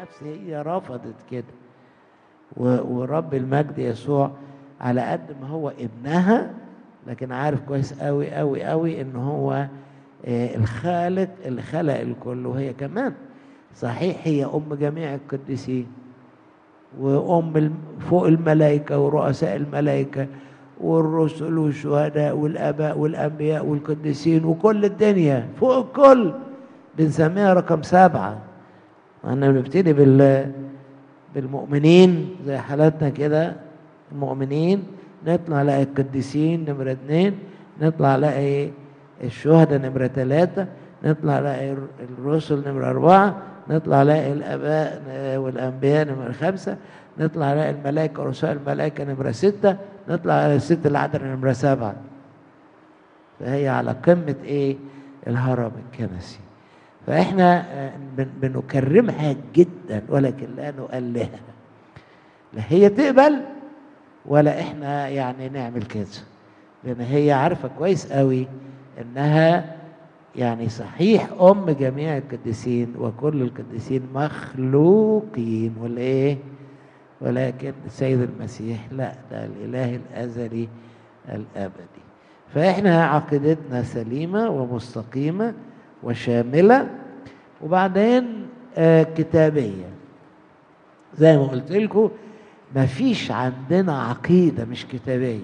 النفس هي رفضت كده ورب المجد يسوع على قد ما هو ابنها لكن عارف كويس قوي قوي قوي ان هو الخالق اللي خلق الكل وهي كمان صحيح هي ام جميع القديسين وام فوق الملائكه ورؤساء الملائكه والرسل والشهداء والاباء والانبياء والقديسين وكل الدنيا فوق الكل بنسميها رقم سبعه احنا بنبتدي بال بالمؤمنين زي حالاتنا كده المؤمنين نطلع نلاقي القديسين نمرة اتنين نطلع نلاقي الشهداء نمرة ثلاثة نطلع نلاقي الرسل نمرة أربعة نطلع نلاقي الآباء والأنبياء نمرة خمسة نطلع نلاقي الملائكة ورسول الملائكة نمرة ستة نطلع على الست العدد نمرة سبعة فهي على قمة إيه الهرم الكنسي فإحنا بنكرمها جدا ولكن لا نؤلهها لا هي تقبل ولا احنا يعني نعمل كده لان هي عارفه كويس قوي انها يعني صحيح ام جميع القديسين وكل القديسين مخلوقين ولا ايه ولكن السيد المسيح لا ده الاله الازلي الابدي فاحنا عقيدتنا سليمه ومستقيمه وشامله وبعدين آه كتابيه زي ما قلت لكم ما فيش عندنا عقيدة مش كتابية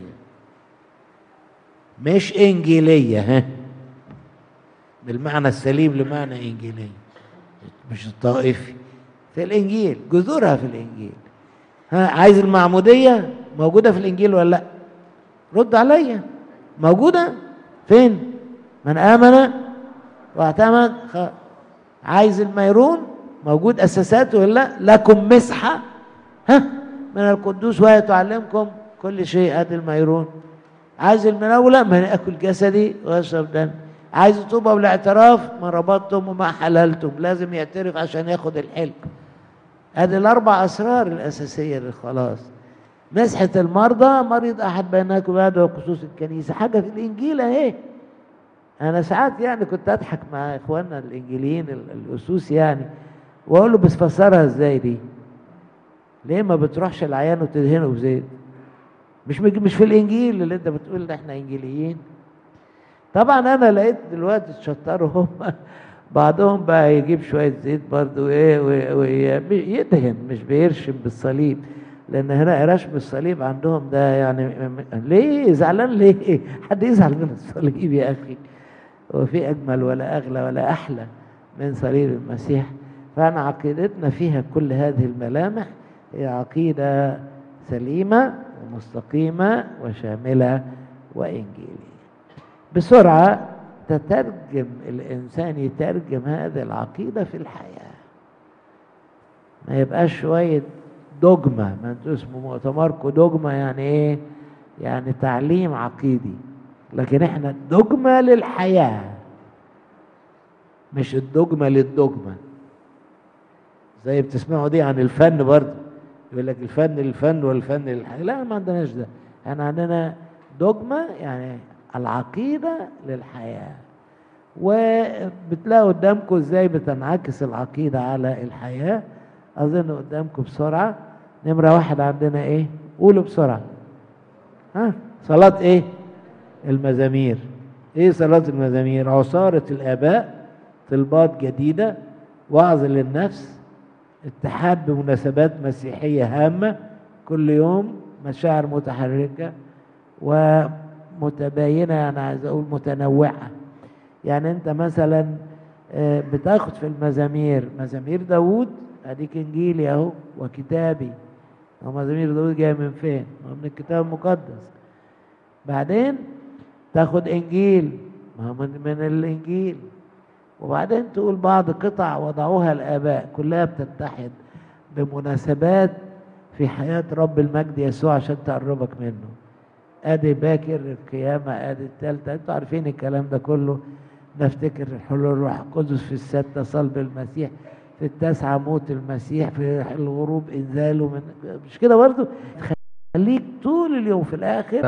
مش إنجيلية ها بالمعنى السليم لمعنى إنجيلية مش الطائفي في الإنجيل جذورها في الإنجيل ها عايز المعمودية موجودة في الإنجيل ولا لأ رد عليا موجودة فين من آمن واعتمد خ... عايز الميرون موجود أساساته ولا لأ لكم مسحة ها من القدوس وهي تعلمكم كل شيء ادي الميرون عايز المناولة من أكل جسدي ويشرب دم عايز الطوبة والاعتراف ما ربطتم وما حللتم لازم يعترف عشان ياخد الحلم ادي الأربع أسرار الأساسية للخلاص مسحة المرضى مريض أحد بينكم هذا وخصوص الكنيسة حاجة في الإنجيل أهي أنا ساعات يعني كنت أضحك مع إخواننا الإنجيليين الأسوس يعني وأقول له بس فسرها إزاي دي؟ ليه ما بتروحش العيان وتدهنه بزيت مش مش في الانجيل اللي انت بتقول ده احنا انجيليين طبعا انا لقيت دلوقتي اتشطروا هم بعضهم بقى يجيب شويه زيت برضه ايه ويدهن مش بيرشم بالصليب لان هنا رشم الصليب عندهم ده يعني ليه زعلان ليه حد يزعل من الصليب يا اخي وفي اجمل ولا اغلى ولا احلى من صليب المسيح فانا عقيدتنا فيها كل هذه الملامح هي عقيدة سليمة ومستقيمة وشاملة وإنجيلية بسرعة تترجم الإنسان يترجم هذه العقيدة في الحياة ما يبقاش شوية دوجما ما انتوا اسمه مؤتمركم دوجما يعني ايه يعني تعليم عقيدي لكن احنا الدوجما للحياة مش الدوجما للدوجما زي بتسمعوا دي عن الفن برضه يقول لك الفن للفن والفن للحياة لا ما عندناش ده احنا عندنا دوجما يعني العقيدة للحياة وبتلاقوا قدامكم ازاي بتنعكس العقيدة على الحياة اظن قدامكم بسرعة نمرة واحد عندنا ايه قولوا بسرعة ها صلاة ايه المزامير ايه صلاة المزامير عصارة الاباء طلبات جديدة وعظ للنفس اتحاد بمناسبات مسيحية هامة كل يوم مشاعر متحركة ومتباينة يعني عايز أقول متنوعة يعني أنت مثلا بتاخد في المزامير مزامير داوود أديك إنجيلي أهو وكتابي هو مزامير داوود جاي من فين؟ هو من الكتاب المقدس بعدين تاخد إنجيل ما هو من, من الإنجيل وبعدين تقول بعض قطع وضعوها الآباء كلها بتتحد بمناسبات في حياة رب المجد يسوع عشان تقربك منه ادي باكر القيامة ادي التالتة انتوا عارفين الكلام ده كله نفتكر حلول الروح القدس في الستة صلب المسيح في التاسعة موت المسيح في الغروب انزاله من مش كده برضه خليك طول اليوم في الاخر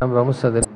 أنبا موسى دل...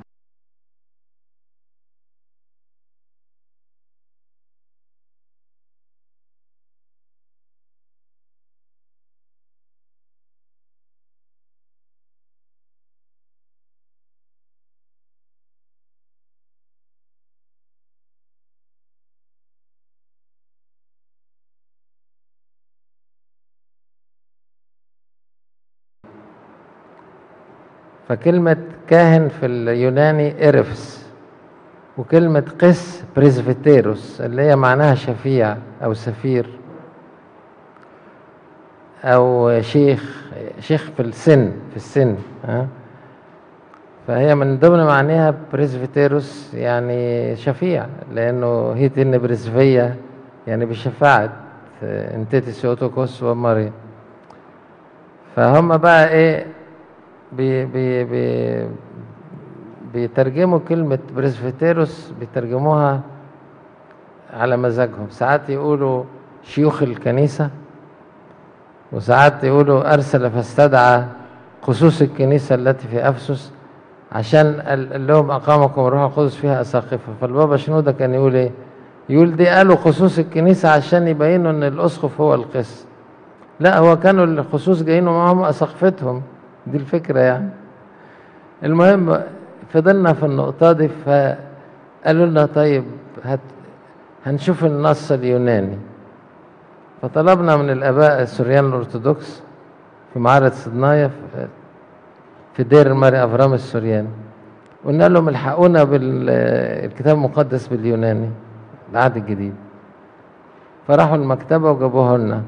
فكلمة كاهن في اليوناني إرفس وكلمة قس بريزفتيروس اللي هي معناها شفيع أو سفير أو شيخ شيخ في السن في السن ها فهي من ضمن معانيها بريزفتيروس يعني شفيع لأنه هي تن بريزفية يعني بشفاعة انتيتي اوتوكوس وماريا فهم بقى ايه بي بي بي بيترجموا كلمة بريسفتيروس بيترجموها على مزاجهم ساعات يقولوا شيوخ الكنيسة وساعات يقولوا أرسل فاستدعى خصوص الكنيسة التي في أفسس عشان قال لهم أقامكم الروح القدس فيها أساقفة فالبابا شنودة كان يقول إيه؟ يقول دي قالوا خصوص الكنيسة عشان يبينوا إن الأسقف هو القس لا هو كانوا الخصوص جايين معاهم أساقفتهم دي الفكرة يعني المهم فضلنا في النقطة دي فقالوا لنا طيب هت هنشوف النص اليوناني فطلبنا من الآباء السوريان الأرثوذكس في معارض صدنايا في دير ماري أفرام السورياني قلنا لهم الحقونا بالكتاب المقدس باليوناني العهد الجديد فراحوا المكتبة وجابوها لنا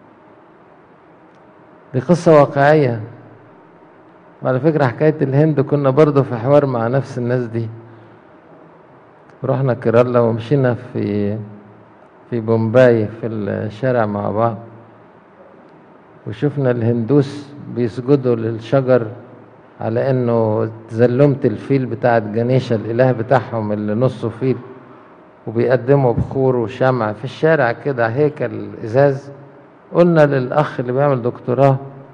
دي قصة واقعية وعلى فكرة حكاية الهند كنا برضه في حوار مع نفس الناس دي رحنا كيرالا ومشينا في في بومباي في الشارع مع بعض وشفنا الهندوس بيسجدوا للشجر على انه تزلمة الفيل بتاعت جنيشة الاله بتاعهم اللي نصه فيل وبيقدموا بخور وشمع في الشارع كده هيكل ازاز قلنا للاخ اللي بيعمل دكتوراه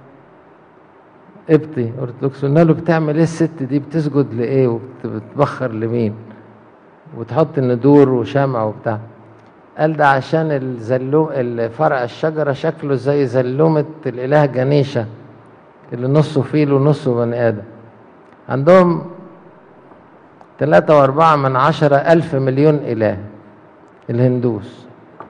ابتي ارثوذكس قلنا له بتعمل ايه الست دي بتسجد لايه وبتبخر لمين وتحط الندور وشمع وبتاع قال ده عشان الزلوم الفرع الشجرة شكله زي زلومة الإله جنيشة اللي نصه فيل ونصه بني آدم عندهم ثلاثة وأربعة من عشرة ألف مليون إله الهندوس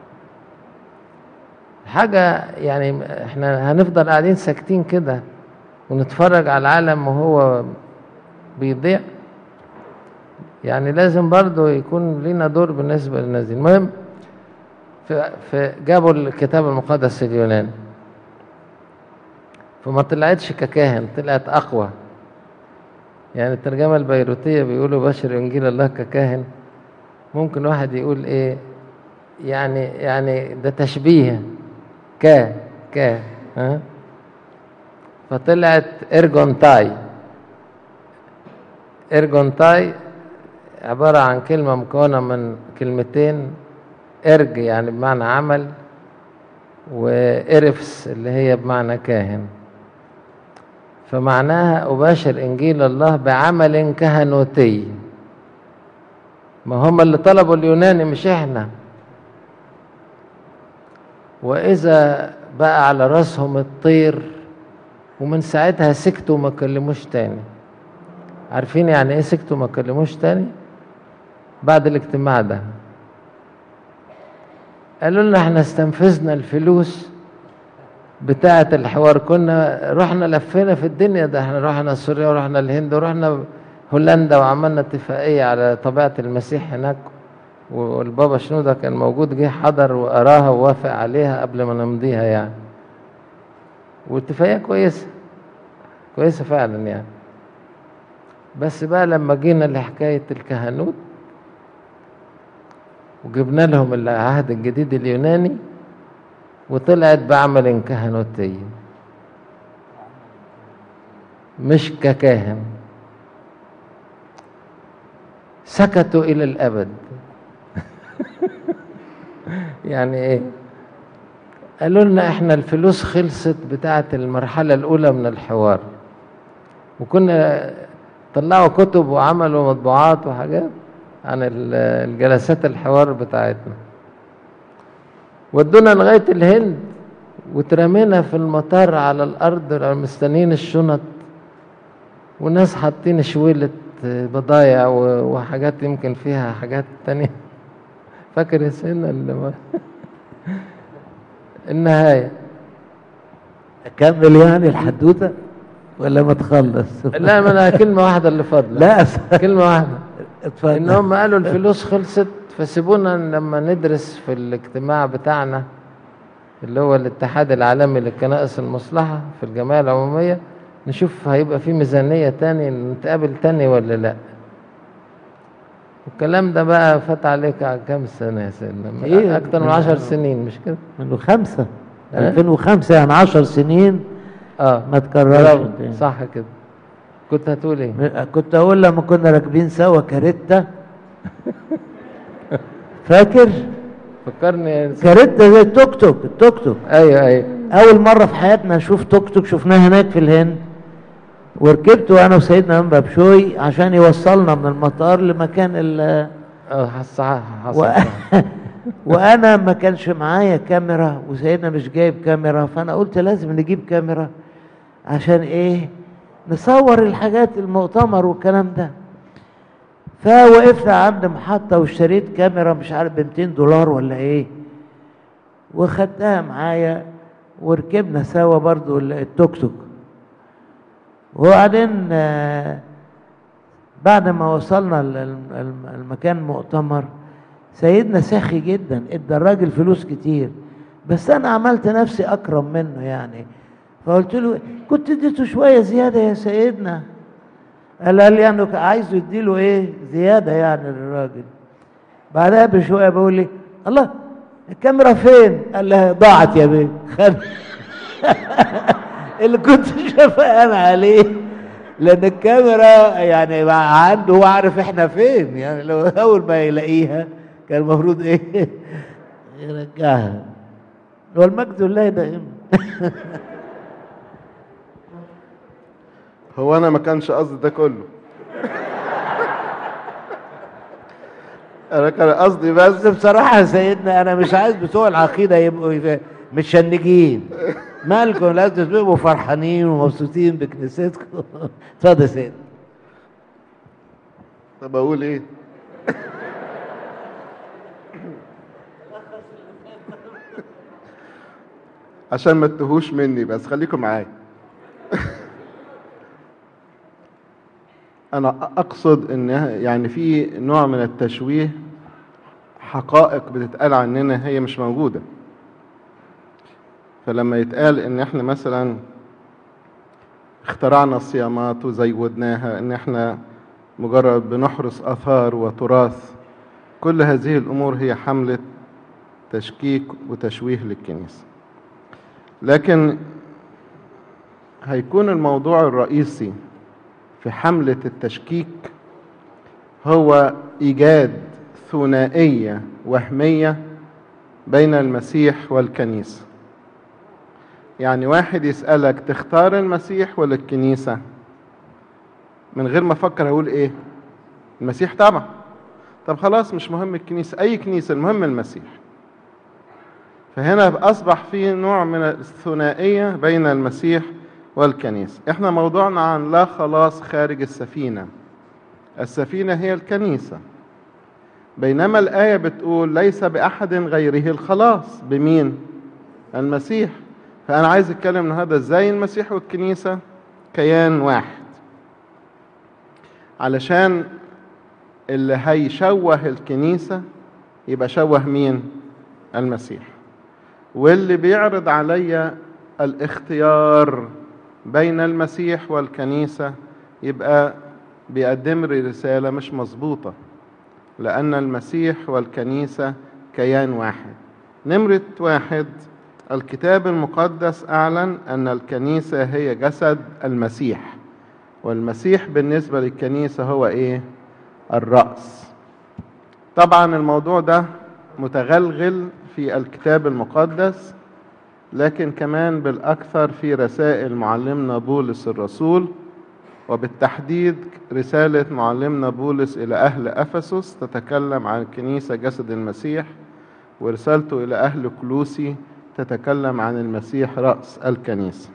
حاجة يعني احنا هنفضل قاعدين ساكتين كده ونتفرج على العالم وهو بيضيع يعني لازم برضه يكون لنا دور بالنسبة للناس دي المهم في جابوا الكتاب المقدس اليوناني فما طلعتش ككاهن طلعت أقوى يعني الترجمة البيروتية بيقولوا بشر إنجيل الله ككاهن ممكن واحد يقول إيه يعني يعني ده تشبيه كا كا ها فطلعت إرجونتاي إرجونتاي عبارة عن كلمة مكونة من كلمتين إرج يعني بمعنى عمل وإرفس اللي هي بمعنى كاهن فمعناها أباشر إنجيل الله بعمل كهنوتي ما هم اللي طلبوا اليوناني مش إحنا وإذا بقى على راسهم الطير ومن ساعتها سكتوا وما كلموش تاني عارفين يعني ايه سكتوا وما كلموش تاني بعد الاجتماع ده قالوا لنا احنا استنفذنا الفلوس بتاعة الحوار كنا رحنا لفينا في الدنيا ده احنا رحنا سوريا ورحنا الهند ورحنا هولندا وعملنا اتفاقية على طبيعة المسيح هناك والبابا شنودة كان موجود جه حضر وقراها ووافق عليها قبل ما نمضيها يعني واتفاقية كويسة كويسة فعلا يعني بس بقى لما جينا لحكاية الكهنوت وجبنا لهم العهد الجديد اليوناني وطلعت بعمل كهنوتي مش ككاهن سكتوا إلى الأبد يعني إيه قالوا لنا إحنا الفلوس خلصت بتاعة المرحلة الأولى من الحوار وكنا طلعوا كتب وعملوا مطبوعات وحاجات عن ال- الجلسات الحوار بتاعتنا ودونا لغاية الهند وترمينا في المطار على الأرض مستنيين الشنط وناس حاطين شويلة بضايع و- وحاجات يمكن فيها حاجات تانية فاكر يا سيدنا اللي ما- النهاية اكمل يعني الحدوته ولا ما تخلص لا ما انا كلمة واحدة اللي فاضلة لا أس- كلمة واحدة ان اتفضل هم قالوا الفلوس خلصت فسيبونا لما ندرس في الاجتماع بتاعنا اللي هو الاتحاد العالمي للكنائس المصلحة في الجمعية العمومية نشوف هيبقى في ميزانية تاني نتقابل تاني ولا لا والكلام ده بقى فات عليك على كام سنة يا سيدنا إيه؟ أكتر من عشر سنين مش كده منه خمسة ها؟ 2005 يعني 10 سنين اه ما تكررش برافو، تاني. صح كده كنت هتقول ايه م- كنت اقول لما كنا راكبين سوا كاريتا فاكر فكرني يا س- كاريتا زي التوك توك التوك توك ايوه ايوه اول مره في حياتنا نشوف توك توك شفناه هناك في الهند وركبت انا وسيدنا من بابشوي عشان يوصلنا من المطار لمكان ال اه حص- حصل و... وانا ما كانش معايا كاميرا وسيدنا مش جايب كاميرا فانا قلت لازم نجيب كاميرا عشان ايه نصور الحاجات المؤتمر والكلام ده فوقفنا عند محطة واشتريت كاميرا مش عارف ب 200 دولار ولا ايه وخدتها معايا وركبنا سوا برضو ال- التوك توك وبعدين آه، بعد ما وصلنا ال- ال- الم- المكان مؤتمر سيدنا ساخي جدا ادى الراجل فلوس كتير بس انا عملت نفسي اكرم منه يعني فقلت له كنت اديته شويه زياده يا سيدنا قال قال لي انه عايزه يديله ايه زياده يعني للراجل بعدها بشويه بقول لي الله الكاميرا فين قال لها ضاعت يا بيه خد اللي كنت شفقان عليه لان الكاميرا يعني مع- عنده هو عارف احنا فين يعني لو اول ما يلاقيها كان المفروض ايه يرجعها والمجد لله دائما هو انا ما كانش قصدي ده كله انا كان قصدي بس بس بصراحة يا سيدنا أنا مش عايز بتوع العقيدة يبقوا يف- متشنجين مالكم لازم تبقوا فرحانين ومبسوطين بكنيستكم اتفضل يا سيدنا طب اقول ايه عشان ما تتهوش مني بس خليكم معايا انا اقصد ان يعني في نوع من التشويه حقائق بتتقال عننا هي مش موجوده فلما يتقال ان احنا مثلا اخترعنا الصيامات وزودناها ان احنا مجرد بنحرس اثار وتراث كل هذه الامور هي حمله تشكيك وتشويه للكنيسه لكن هيكون الموضوع الرئيسي في حمله التشكيك هو ايجاد ثنائيه وهميه بين المسيح والكنيسه يعني واحد يسألك تختار المسيح ولا الكنيسة من غير ما أفكر هقول إيه المسيح طبعا طب خلاص مش مهم الكنيسة أي كنيسة المهم المسيح فهنا أصبح في نوع من الثنائية بين المسيح والكنيسة إحنا موضوعنا عن لا خلاص خارج السفينة السفينة هي الكنيسة بينما الآية بتقول ليس بأحد غيره الخلاص بمين المسيح فأنا عايز أتكلم النهاردة إزاي المسيح والكنيسة كيان واحد علشان اللي هيشوه الكنيسة يبقى شوه مين؟ المسيح واللي بيعرض عليا الاختيار بين المسيح والكنيسة يبقى بيقدم لي رسالة مش مظبوطة لأن المسيح والكنيسة كيان واحد نمرة واحد الكتاب المقدس أعلن أن الكنيسة هي جسد المسيح والمسيح بالنسبة للكنيسة هو إيه؟ الرأس طبعا الموضوع ده متغلغل في الكتاب المقدس لكن كمان بالأكثر في رسائل معلمنا بولس الرسول وبالتحديد رسالة معلمنا بولس إلى أهل أفسس تتكلم عن الكنيسة جسد المسيح ورسالته إلى أهل كلوسي تتكلم عن المسيح رأس الكنيسة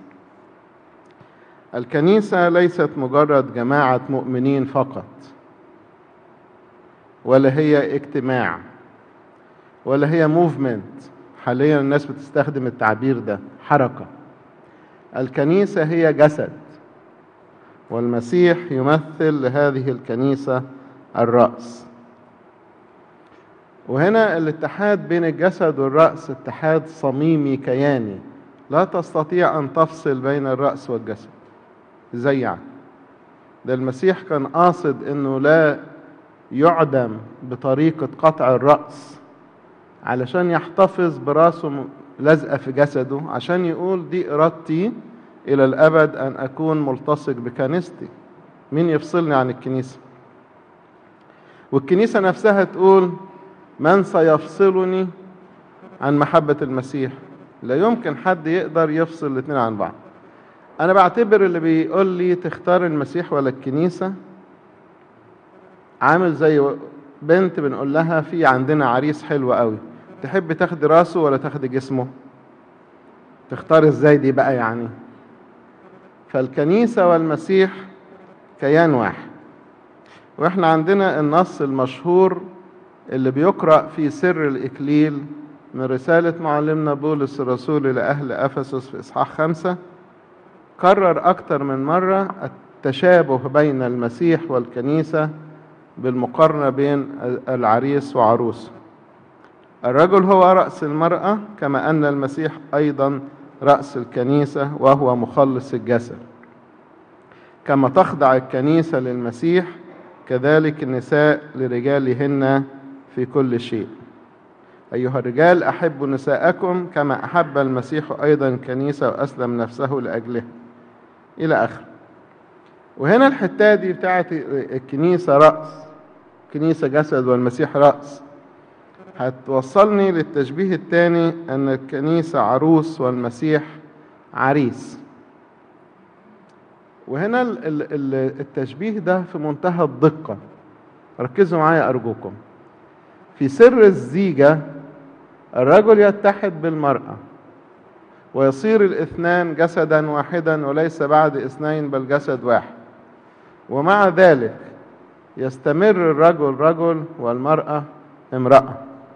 الكنيسة ليست مجرد جماعة مؤمنين فقط ولا هي اجتماع ولا هي موفمنت حاليا الناس بتستخدم التعبير ده حركة الكنيسة هي جسد والمسيح يمثل لهذه الكنيسة الرأس وهنا الاتحاد بين الجسد والرأس اتحاد صميمي كياني لا تستطيع أن تفصل بين الرأس والجسد ازاي يعني ده المسيح كان قاصد انه لا يعدم بطريقة قطع الرأس علشان يحتفظ براسه لازقة في جسده عشان يقول دي إرادتي إلى الأبد أن أكون ملتصق بكنيستي مين يفصلني عن الكنيسة والكنيسة نفسها تقول من سيفصلني عن محبة المسيح لا يمكن حد يقدر يفصل الاثنين عن بعض أنا بعتبر اللي بيقول لي تختار المسيح ولا الكنيسة عامل زي بنت بنقول لها في عندنا عريس حلو قوي تحب تاخدي راسه ولا تاخدي جسمه تختار ازاي دي بقى يعني فالكنيسة والمسيح كيان واحد واحنا عندنا النص المشهور اللي بيقرأ في سر الإكليل من رسالة معلمنا بولس الرسول لأهل أفسس في إصحاح خمسة كرر أكتر من مرة التشابه بين المسيح والكنيسة بالمقارنة بين العريس وعروسه الرجل هو رأس المرأة كما أن المسيح أيضا رأس الكنيسة وهو مخلص الجسد كما تخضع الكنيسة للمسيح كذلك النساء لرجالهن في كل شيء أيها الرجال أحبوا نساءكم كما أحب المسيح أيضا الكنيسة وأسلم نفسه لأجلها إلى آخر وهنا الحتة دي بتاعت الكنيسة رأس كنيسة جسد والمسيح رأس هتوصلني للتشبيه الثاني أن الكنيسة عروس والمسيح عريس وهنا التشبيه ده في منتهى الدقة ركزوا معايا أرجوكم في سر الزيجة الرجل يتحد بالمرأة ويصير الاثنان جسدا واحدا وليس بعد اثنين بل جسد واحد ومع ذلك يستمر الرجل رجل والمرأة امرأة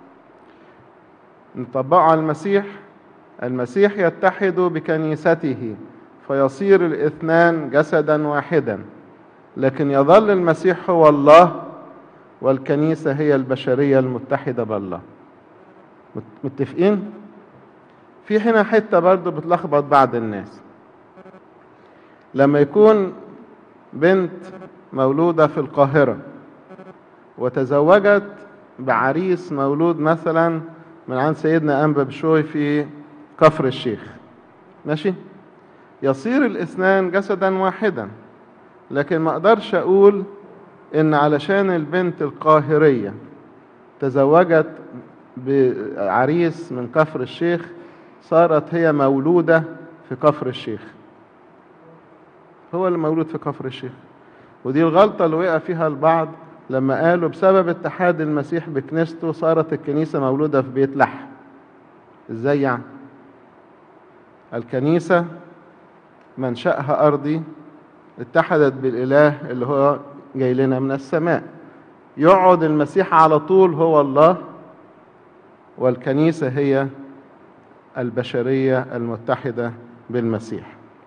نطبقه على المسيح المسيح يتحد بكنيسته فيصير الاثنان جسدا واحدا لكن يظل المسيح هو الله والكنيسة هي البشرية المتحدة بالله متفقين؟ في هنا حتة برضو بتلخبط بعض الناس لما يكون بنت مولودة في القاهرة وتزوجت بعريس مولود مثلا من عند سيدنا أنبا بشوي في كفر الشيخ ماشي يصير الاثنان جسدا واحدا لكن ما اقدرش اقول ان علشان البنت القاهرية تزوجت بعريس من كفر الشيخ صارت هي مولودة في كفر الشيخ هو اللي مولود في كفر الشيخ ودي الغلطة اللي وقع فيها البعض لما قالوا بسبب اتحاد المسيح بكنيسته صارت الكنيسة مولودة في بيت لحم ازاي يعني الكنيسة منشأها أرضي اتحدت بالإله اللي هو جاي لنا من السماء يقعد المسيح على طول هو الله والكنيسة هي البشرية المتحدة بالمسيح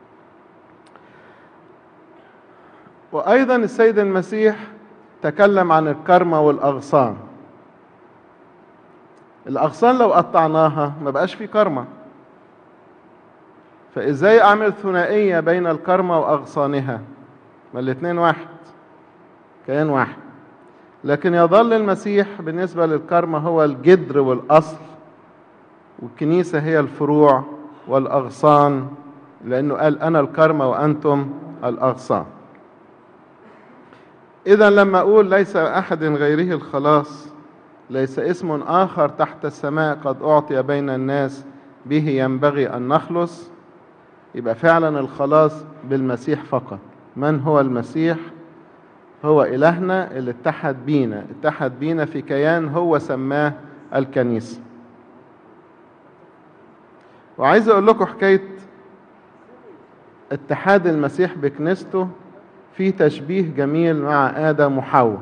وأيضا السيد المسيح تكلم عن الكرمة والأغصان الأغصان لو قطعناها ما بقاش في كرمة فإزاي أعمل ثنائية بين الكرمة وأغصانها ما الاتنين واحد كيان واحد لكن يظل المسيح بالنسبة للكرمة هو الجدر والأصل والكنيسة هي الفروع والأغصان لأنه قال أنا الكرمة وأنتم الأغصان إذا لما أقول ليس أحد غيره الخلاص ليس اسم آخر تحت السماء قد أعطي بين الناس به ينبغي أن نخلص يبقى فعلا الخلاص بالمسيح فقط من هو المسيح هو إلهنا اللي اتحد بينا اتحد بينا في كيان هو سماه الكنيسة وعايز أقول لكم حكاية اتحاد المسيح بكنيسته في تشبيه جميل مع آدم وحواء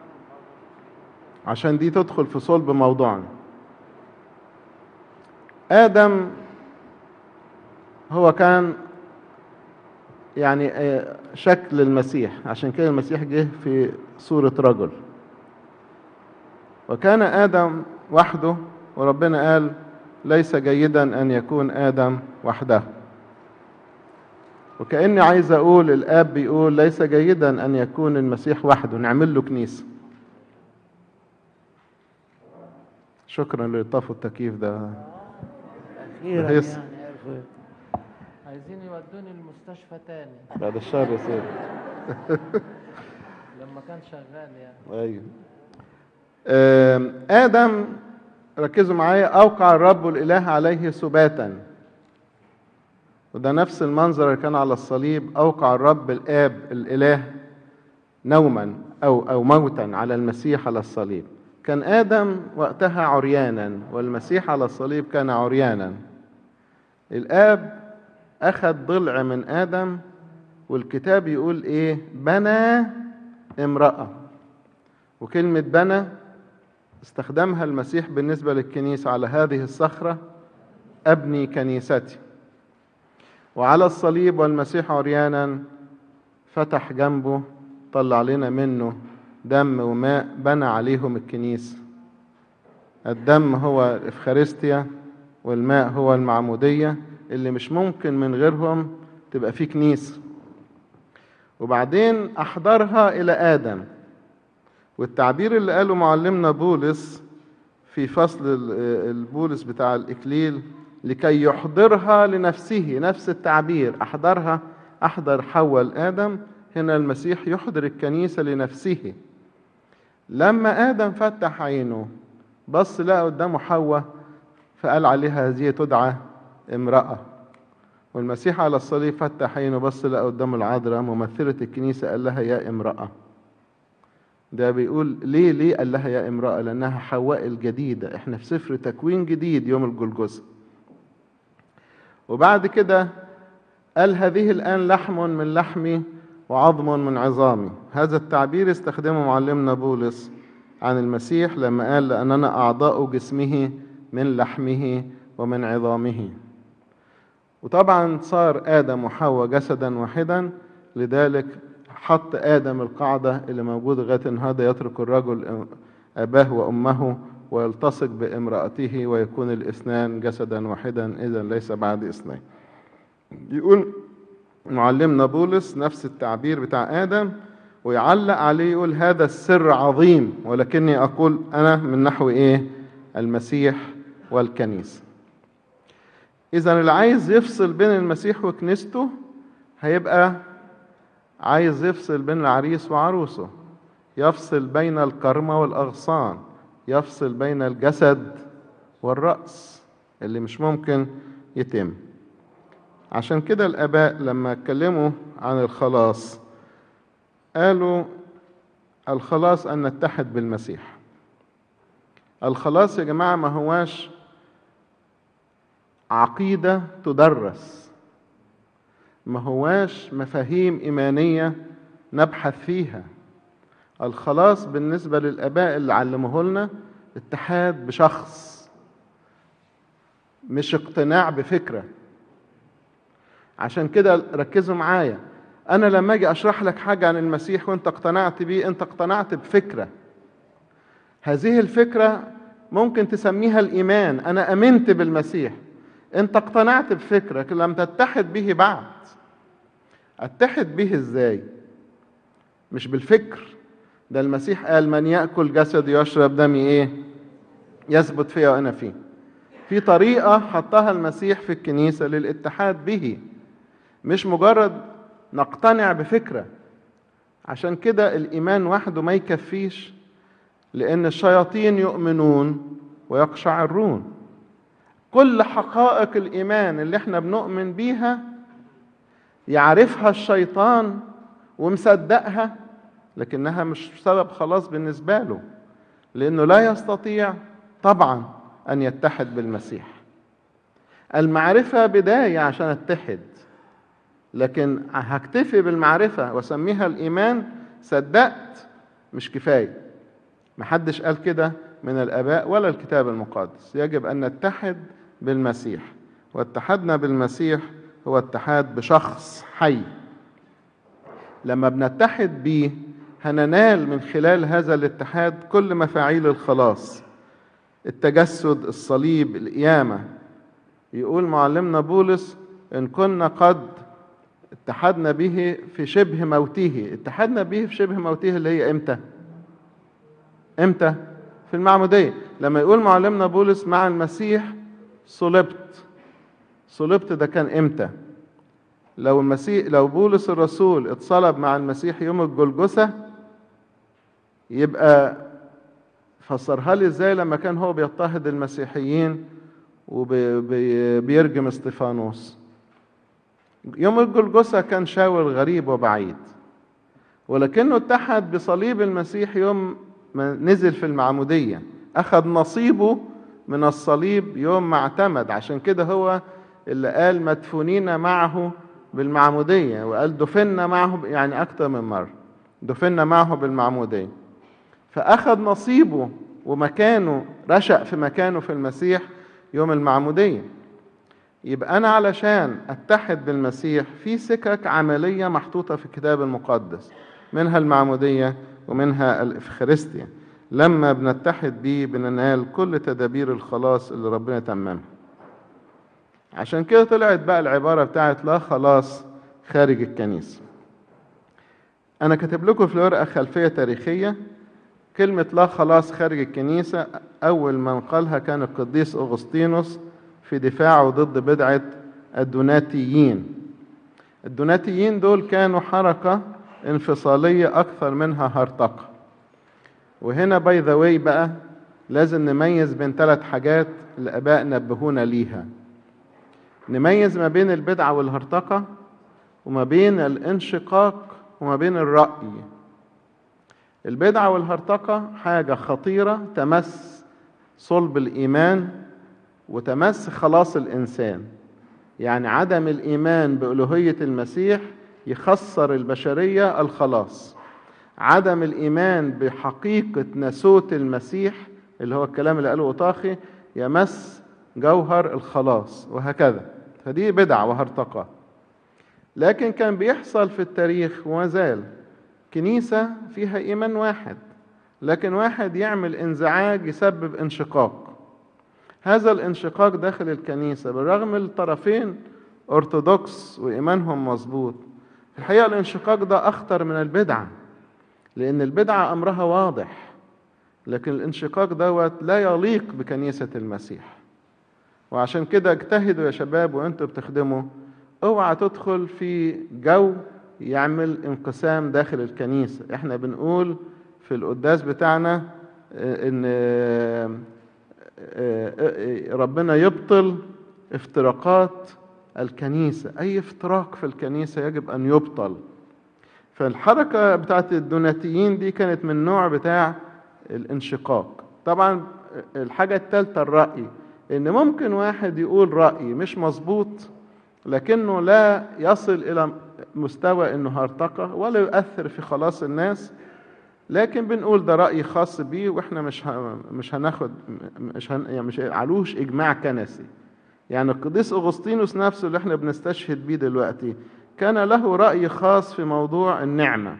عشان دي تدخل في صلب موضوعنا آدم هو كان يعني آه، شكل المسيح عشان كده المسيح جه في صورة رجل وكان آدم وحده وربنا قال ليس جيدا أن يكون آدم وحده وكأني عايز أقول الآب بيقول ليس جيدا أن يكون المسيح وحده نعمل له كنيسة شكرا لطفوا التكييف ده اخيرا هيص. يعني عرفوا. عايزين يودوني المستشفى تاني بعد الشر يا سيدي لما كان شغال يعني ايوه آم، ادم ركزوا معايا اوقع الرب الاله عليه سباتا وده نفس المنظر اللي كان على الصليب اوقع الرب الاب الاله نوما او او موتا على المسيح على الصليب كان ادم وقتها عريانا والمسيح على الصليب كان عريانا الاب اخذ ضلع من ادم والكتاب يقول ايه بنى امراه وكلمة بنى استخدمها المسيح بالنسبة للكنيسة على هذه الصخرة أبني كنيستي وعلى الصليب والمسيح عريانا فتح جنبه طلع لنا منه دم وماء بنى عليهم الكنيسة الدم هو الإفخارستيا والماء هو المعمودية اللي مش ممكن من غيرهم تبقى في كنيسة وبعدين أحضرها إلى آدم والتعبير اللي قاله معلمنا بولس في فصل ال- البولس بتاع الإكليل لكي يحضرها لنفسه نفس التعبير أحضرها أحضر حواء لآدم هنا المسيح يحضر الكنيسة لنفسه لما آدم فتح عينه بص لقى قدامه حواء فقال عليها هذه تدعى امرأة والمسيح على الصليب فتح عينه بص لقى قدامه العذراء ممثلة الكنيسة قال لها يا امرأة ده بيقول ليه ليه قال لها يا امرأة لأنها حواء الجديدة احنا في سفر تكوين جديد يوم الجلجسة وبعد كده قال هذه الآن لحم من لحمي وعظم من عظامي هذا التعبير استخدمه معلمنا بولس عن المسيح لما قال لأننا أعضاء جسمه من لحمه ومن عظامه وطبعا صار آدم وحواء جسدا واحدا لذلك حط آدم القاعدة اللي موجودة لغاية النهارده يترك الرجل أباه وأمه ويلتصق بامرأته ويكون الاثنان جسدا واحدا إذا ليس بعد اثنين يقول معلمنا بولس نفس التعبير بتاع آدم ويعلق عليه يقول هذا السر عظيم ولكني أقول أنا من نحو إيه المسيح والكنيسة إذا اللي عايز يفصل بين المسيح وكنيسته هيبقى عايز يفصل بين العريس وعروسه يفصل بين الكرمة والأغصان يفصل بين الجسد والرأس اللي مش ممكن يتم عشان كده الآباء لما اتكلموا عن الخلاص قالوا الخلاص أن نتحد بالمسيح الخلاص يا جماعة ما هواش عقيدة تدرس ما هواش مفاهيم إيمانية نبحث فيها الخلاص بالنسبة للآباء اللي علموه لنا اتحاد بشخص مش اقتناع بفكرة عشان كده ركزوا معايا أنا لما أجي أشرح لك حاجة عن المسيح وأنت اقتنعت بيه أنت اقتنعت بفكرة هذه الفكرة ممكن تسميها الإيمان أنا أمنت بالمسيح أنت اقتنعت بفكرك لم تتحد به بعد اتحد به ازاي مش بالفكر ده المسيح قال من ياكل جسدي ويشرب دمي ايه يثبت فيا وانا فيه في طريقه حطها المسيح في الكنيسه للاتحاد به مش مجرد نقتنع بفكره عشان كده الايمان وحده ما يكفيش لان الشياطين يؤمنون ويقشعرون كل حقائق الايمان اللي احنا بنؤمن بيها يعرفها الشيطان ومصدقها لكنها مش سبب خلاص بالنسبة له لأنه لا يستطيع طبعا أن يتحد بالمسيح المعرفة بداية عشان اتحد لكن هكتفي بالمعرفة واسميها الإيمان صدقت مش كفاية محدش قال كده من الآباء ولا الكتاب المقدس يجب أن نتحد بالمسيح واتحدنا بالمسيح هو اتحاد بشخص حي لما بنتحد بيه هننال من خلال هذا الاتحاد كل مفاعيل الخلاص التجسد الصليب القيامة يقول معلمنا بولس إن كنا قد اتحدنا به في شبه موته اتحدنا به في شبه موته اللي هي امتى امتى في المعمودية لما يقول معلمنا بولس مع المسيح صلبت صلبت ده كان امتى لو المسيح لو بولس الرسول اتصلب مع المسيح يوم الجلجسة يبقى فسرها لي ازاي لما كان هو بيضطهد المسيحيين وبيرجم استفانوس يوم الجلجسة كان شاول غريب وبعيد ولكنه اتحد بصليب المسيح يوم ما نزل في المعمودية أخذ نصيبه من الصليب يوم ما اعتمد عشان كده هو اللي قال مدفونين معه بالمعمودية وقال دفنا معه يعني أكثر من مرة دفنا معه بالمعمودية فأخذ نصيبه ومكانه رشأ في مكانه في المسيح يوم المعمودية يبقى أنا علشان أتحد بالمسيح في سكك عملية محطوطة في الكتاب المقدس منها المعمودية ومنها الإفخارستيا لما بنتحد بيه بننال كل تدابير الخلاص اللي ربنا تممها عشان كده طلعت بقى العبارة بتاعت لا خلاص خارج الكنيسة أنا كاتب لكم في الورقة خلفية تاريخية كلمة لا خلاص خارج الكنيسة أول من قالها كان القديس أغسطينوس في دفاعه ضد بدعة الدوناتيين الدوناتيين دول كانوا حركة انفصالية أكثر منها هرطقة وهنا باي ذا واي بقى لازم نميز بين ثلاث حاجات الآباء نبهونا ليها نميز ما بين البدعة والهرطقة وما بين الانشقاق وما بين الرأي البدعة والهرطقة حاجة خطيرة تمس صلب الإيمان وتمس خلاص الإنسان يعني عدم الإيمان بألوهية المسيح يخسر البشرية الخلاص عدم الإيمان بحقيقة ناسوت المسيح اللي هو الكلام اللي قاله أوطاخي يمس جوهر الخلاص وهكذا فدي بدع وهرطقة لكن كان بيحصل في التاريخ وما زال كنيسة فيها إيمان واحد لكن واحد يعمل انزعاج يسبب انشقاق هذا الانشقاق داخل الكنيسة بالرغم الطرفين أرثوذكس وإيمانهم مظبوط في الحقيقة الانشقاق ده أخطر من البدعة لأن البدعة أمرها واضح لكن الانشقاق دوت لا يليق بكنيسة المسيح وعشان كده اجتهدوا يا شباب وانتوا بتخدموا اوعى تدخل في جو يعمل انقسام داخل الكنيسة احنا بنقول في القداس بتاعنا ان ربنا يبطل افتراقات الكنيسة أي افتراق في الكنيسة يجب أن يبطل فالحركة بتاعت الدوناتيين دي كانت من نوع بتاع الانشقاق طبعا الحاجة الثالثة الرأي إن ممكن واحد يقول رأي مش مظبوط لكنه لا يصل إلى مستوى إنه هرطقة ولا يؤثر في خلاص الناس لكن بنقول ده رأي خاص بيه واحنا مش مش هناخد مش هن يعني مش علوش إجماع كنسي يعني القديس أغسطينوس نفسه اللي احنا بنستشهد بيه دلوقتي كان له رأي خاص في موضوع النعمة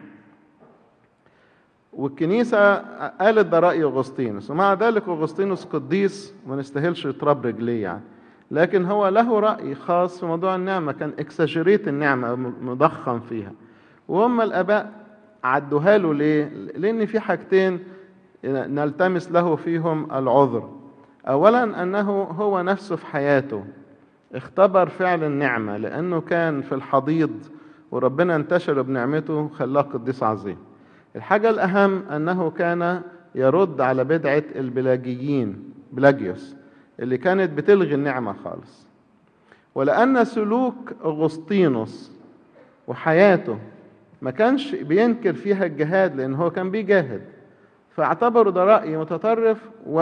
والكنيسة قالت ده رأي أغسطينوس ومع ذلك أغسطينوس قديس ما نستاهلش يتراب رجليه يعني لكن هو له رأي خاص في موضوع النعمة كان اكسجريت النعمة مضخم فيها وهم الآباء عدوها له ليه؟ لأن في حاجتين نلتمس له فيهم العذر أولا أنه هو نفسه في حياته اختبر فعل النعمة لأنه كان في الحضيض وربنا انتشر بنعمته خلاه قديس عظيم الحاجة الأهم أنه كان يرد على بدعة البلاجيين بلاجيوس اللي كانت بتلغي النعمة خالص ولأن سلوك أغسطينوس وحياته ما كانش بينكر فيها الجهاد لان هو كان بيجاهد فاعتبروا ده رأي متطرف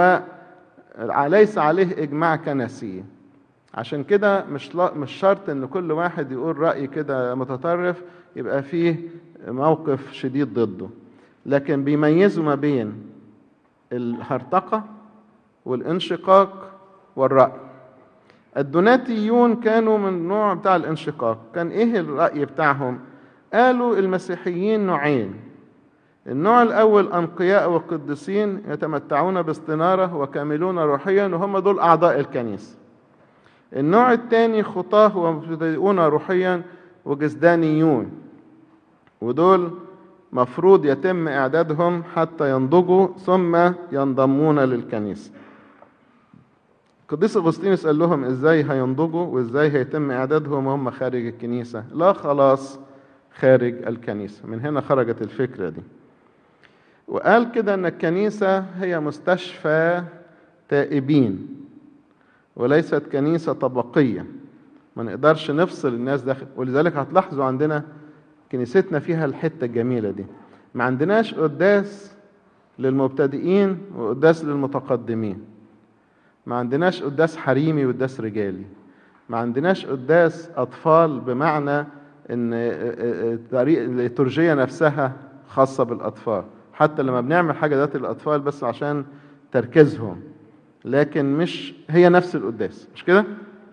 وليس عليه إجماع كنسي عشان كده مش لا مش شرط ان كل واحد يقول رأي كده متطرف يبقى فيه موقف شديد ضده لكن بيميزوا ما بين الهرطقة والانشقاق والرأي الدوناتيون كانوا من النوع بتاع الانشقاق كان ايه الرأي بتاعهم قالوا المسيحيين نوعين النوع الأول أنقياء وقديسين يتمتعون باستنارة وكاملون روحيا وهم دول أعضاء الكنيسة النوع الثاني خطاه ومبتدئون روحيا وجسدانيون ودول مفروض يتم إعدادهم حتى ينضجوا ثم ينضمون للكنيسة القديس أغسطينوس قال لهم إزاي هينضجوا وإزاي هيتم إعدادهم وهم خارج الكنيسة لا خلاص خارج الكنيسة من هنا خرجت الفكرة دي وقال كده ان الكنيسة هي مستشفى تائبين وليست كنيسة طبقية ما نقدرش نفصل الناس داخل ولذلك هتلاحظوا عندنا كنيستنا فيها الحتة الجميلة دي ما عندناش قداس للمبتدئين وقداس للمتقدمين ما عندناش قداس حريمي وقداس رجالي ما عندناش قداس أطفال بمعنى ان طريق الليتورجيه نفسها خاصه بالاطفال حتى لما بنعمل حاجه ذات الاطفال بس عشان تركيزهم لكن مش هي نفس القداس مش كده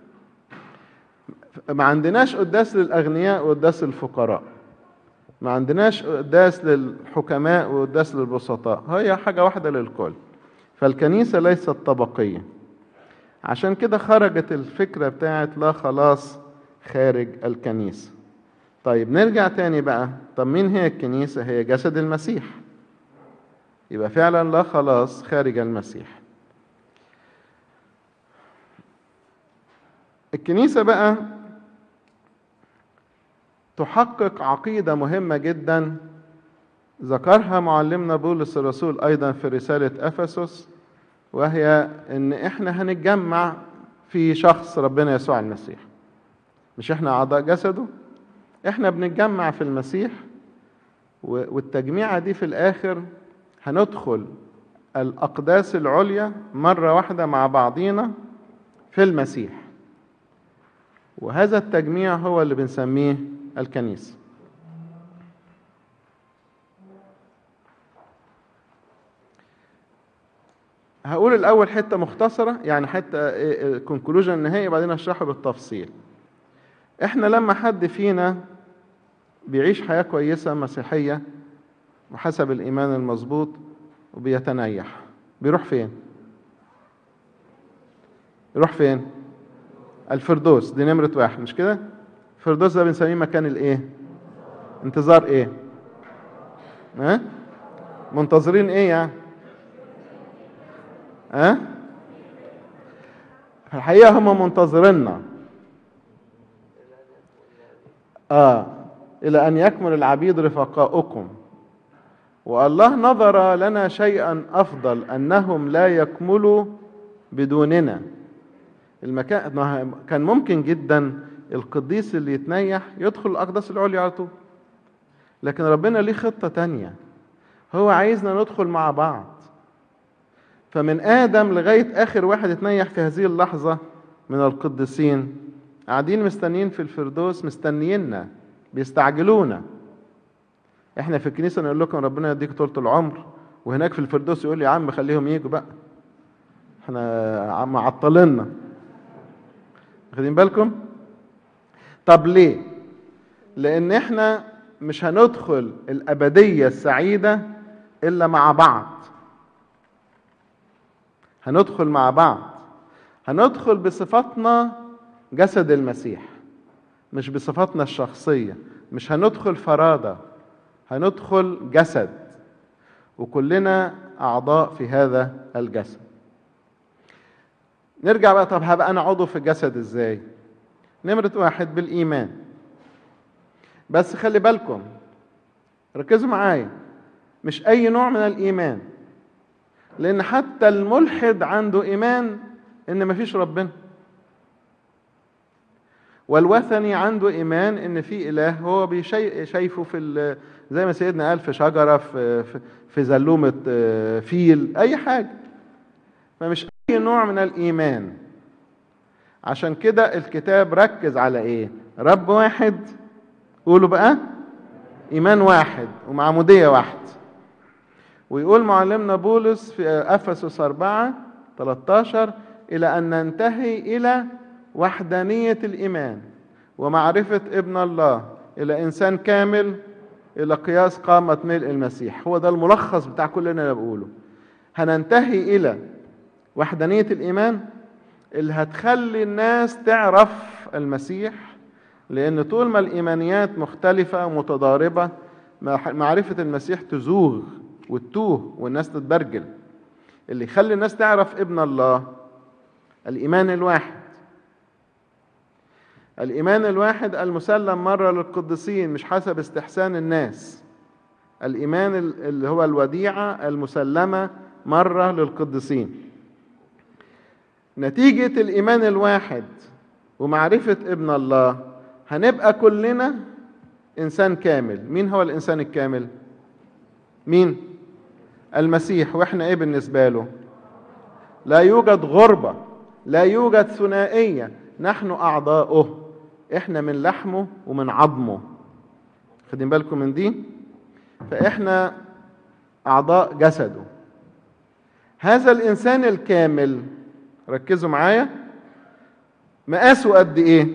ما عندناش قداس للاغنياء وقداس للفقراء ما عندناش قداس للحكماء وقداس للبسطاء هي حاجه واحده للكل فالكنيسه ليست طبقيه عشان كده خرجت الفكره بتاعت لا خلاص خارج الكنيسه طيب نرجع تاني بقى طب مين هي الكنيسة هي جسد المسيح يبقى فعلا لا خلاص خارج المسيح الكنيسة بقى تحقق عقيدة مهمة جدا ذكرها معلمنا بولس الرسول أيضا في رسالة أفسس وهي إن إحنا هنتجمع في شخص ربنا يسوع المسيح مش إحنا أعضاء جسده احنا بنتجمع في المسيح والتجميعة دي في الآخر هندخل الأقداس العليا مرة واحدة مع بعضينا في المسيح وهذا التجميع هو اللي بنسميه الكنيسة هقول الأول حتة مختصرة يعني حتة كونكلوجن النهائي وبعدين أشرحه بالتفصيل احنا لما حد فينا بيعيش حياة كويسة مسيحية وحسب الإيمان المظبوط وبيتنيح بيروح فين؟ يروح فين؟ الفردوس دي نمرة واحد مش كده؟ الفردوس ده بنسميه مكان الإيه؟ انتظار إيه؟ ها؟ منتظرين إيه يعني؟ ها؟ في الحقيقة هم منتظريننا آه إلى أن يكمل العبيد رفقاؤكم والله نظر لنا شيئا أفضل أنهم لا يكملوا بدوننا المكان كان ممكن جدا القديس اللي يتنيح يدخل الأقداس العليا على طول لكن ربنا ليه خطة تانية هو عايزنا ندخل مع بعض فمن آدم لغاية آخر واحد اتنيح في هذه اللحظة من القديسين قاعدين مستنيين في الفردوس مستنييننا بيستعجلونا احنا في الكنيسه نقول لكم ربنا يديك طولة العمر وهناك في الفردوس يقول لي يا عم خليهم يجوا بقى احنا معطلنا واخدين بالكم طب ليه لان احنا مش هندخل الابديه السعيده الا مع بعض هندخل مع بعض هندخل بصفتنا جسد المسيح مش بصفاتنا الشخصية مش هندخل فرادة هندخل جسد وكلنا أعضاء في هذا الجسد نرجع بقى طب هبقى أنا عضو في الجسد إزاي نمرة واحد بالإيمان بس خلي بالكم ركزوا معايا مش أي نوع من الإيمان لأن حتى الملحد عنده إيمان إن مفيش ربنا والوثني عنده ايمان ان في اله هو بيشي- شايفه في ال- زي ما سيدنا قال في شجره في في- في زلومه آه، فيل اي حاجه فمش اي نوع من الايمان عشان كده الكتاب ركز على ايه رب واحد قولوا بقى ايمان واحد ومعموديه واحد ويقول معلمنا بولس في افسس 4 13 الى ان ننتهي الى وحدانيه الايمان ومعرفه ابن الله الى انسان كامل الى قياس قامه ملء المسيح هو ده الملخص بتاع كل اللي انا بقوله هننتهي الى وحدانيه الايمان اللي هتخلي الناس تعرف المسيح لان طول ما الايمانيات مختلفه ومتضاربه مع- معرفه المسيح تزوغ وتتوه والناس تتبرجل اللي يخلي الناس تعرف ابن الله الايمان الواحد الايمان الواحد المسلم مره للقديسين مش حسب استحسان الناس الايمان ال- اللي هو الوديعه المسلمه مره للقديسين نتيجه الايمان الواحد ومعرفه ابن الله هنبقى كلنا انسان كامل مين هو الانسان الكامل مين المسيح واحنا ايه بالنسبه له لا يوجد غربه لا يوجد ثنائيه نحن اعضاؤه احنا من لحمه ومن عظمه خدين بالكم من دي فاحنا اعضاء جسده هذا الانسان الكامل ركزوا معايا مقاسه قد ايه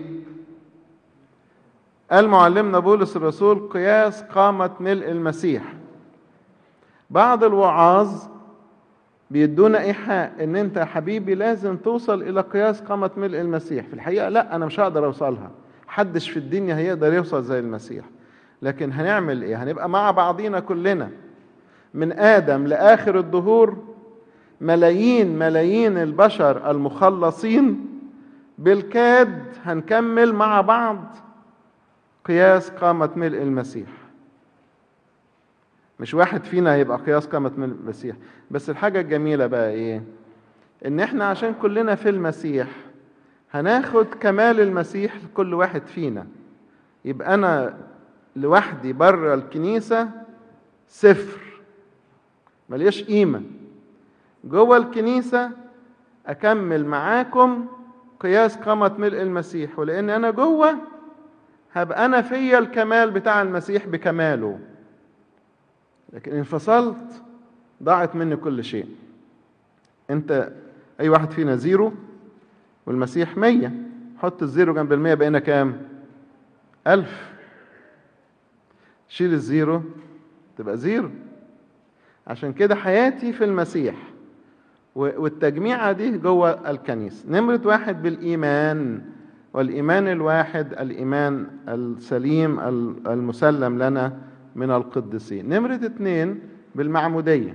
قال معلمنا بولس الرسول قياس قامة ملء المسيح بعض الوعاظ بيدونا ايحاء ان انت يا حبيبي لازم توصل الى قياس قامة ملء المسيح في الحقيقة لا انا مش هقدر اوصلها حدش في الدنيا هيقدر يوصل زي المسيح لكن هنعمل ايه هنبقى مع بعضينا كلنا من ادم لاخر الدهور ملايين ملايين البشر المخلصين بالكاد هنكمل مع بعض قياس قامة ملء المسيح مش واحد فينا هيبقى قياس قامة ملء المسيح بس الحاجة الجميلة بقى ايه ان احنا عشان كلنا في المسيح هناخد كمال المسيح لكل واحد فينا يبقى انا لوحدي بره الكنيسة صفر مليش قيمة جوه الكنيسة أكمل معاكم قياس قامة ملء المسيح ولأن أنا جوه هبقى أنا فيا الكمال بتاع المسيح بكماله لكن انفصلت ضاعت مني كل شيء أنت أي واحد فينا زيرو والمسيح مية حط الزيرو جنب المية بقينا كام ألف شيل الزيرو تبقى زيرو عشان كده حياتي في المسيح و- والتجميعة دي جوه الكنيسة نمرة واحد بالإيمان والإيمان الواحد الإيمان السليم ال- المسلم لنا من القديسين نمرة اتنين بالمعمودية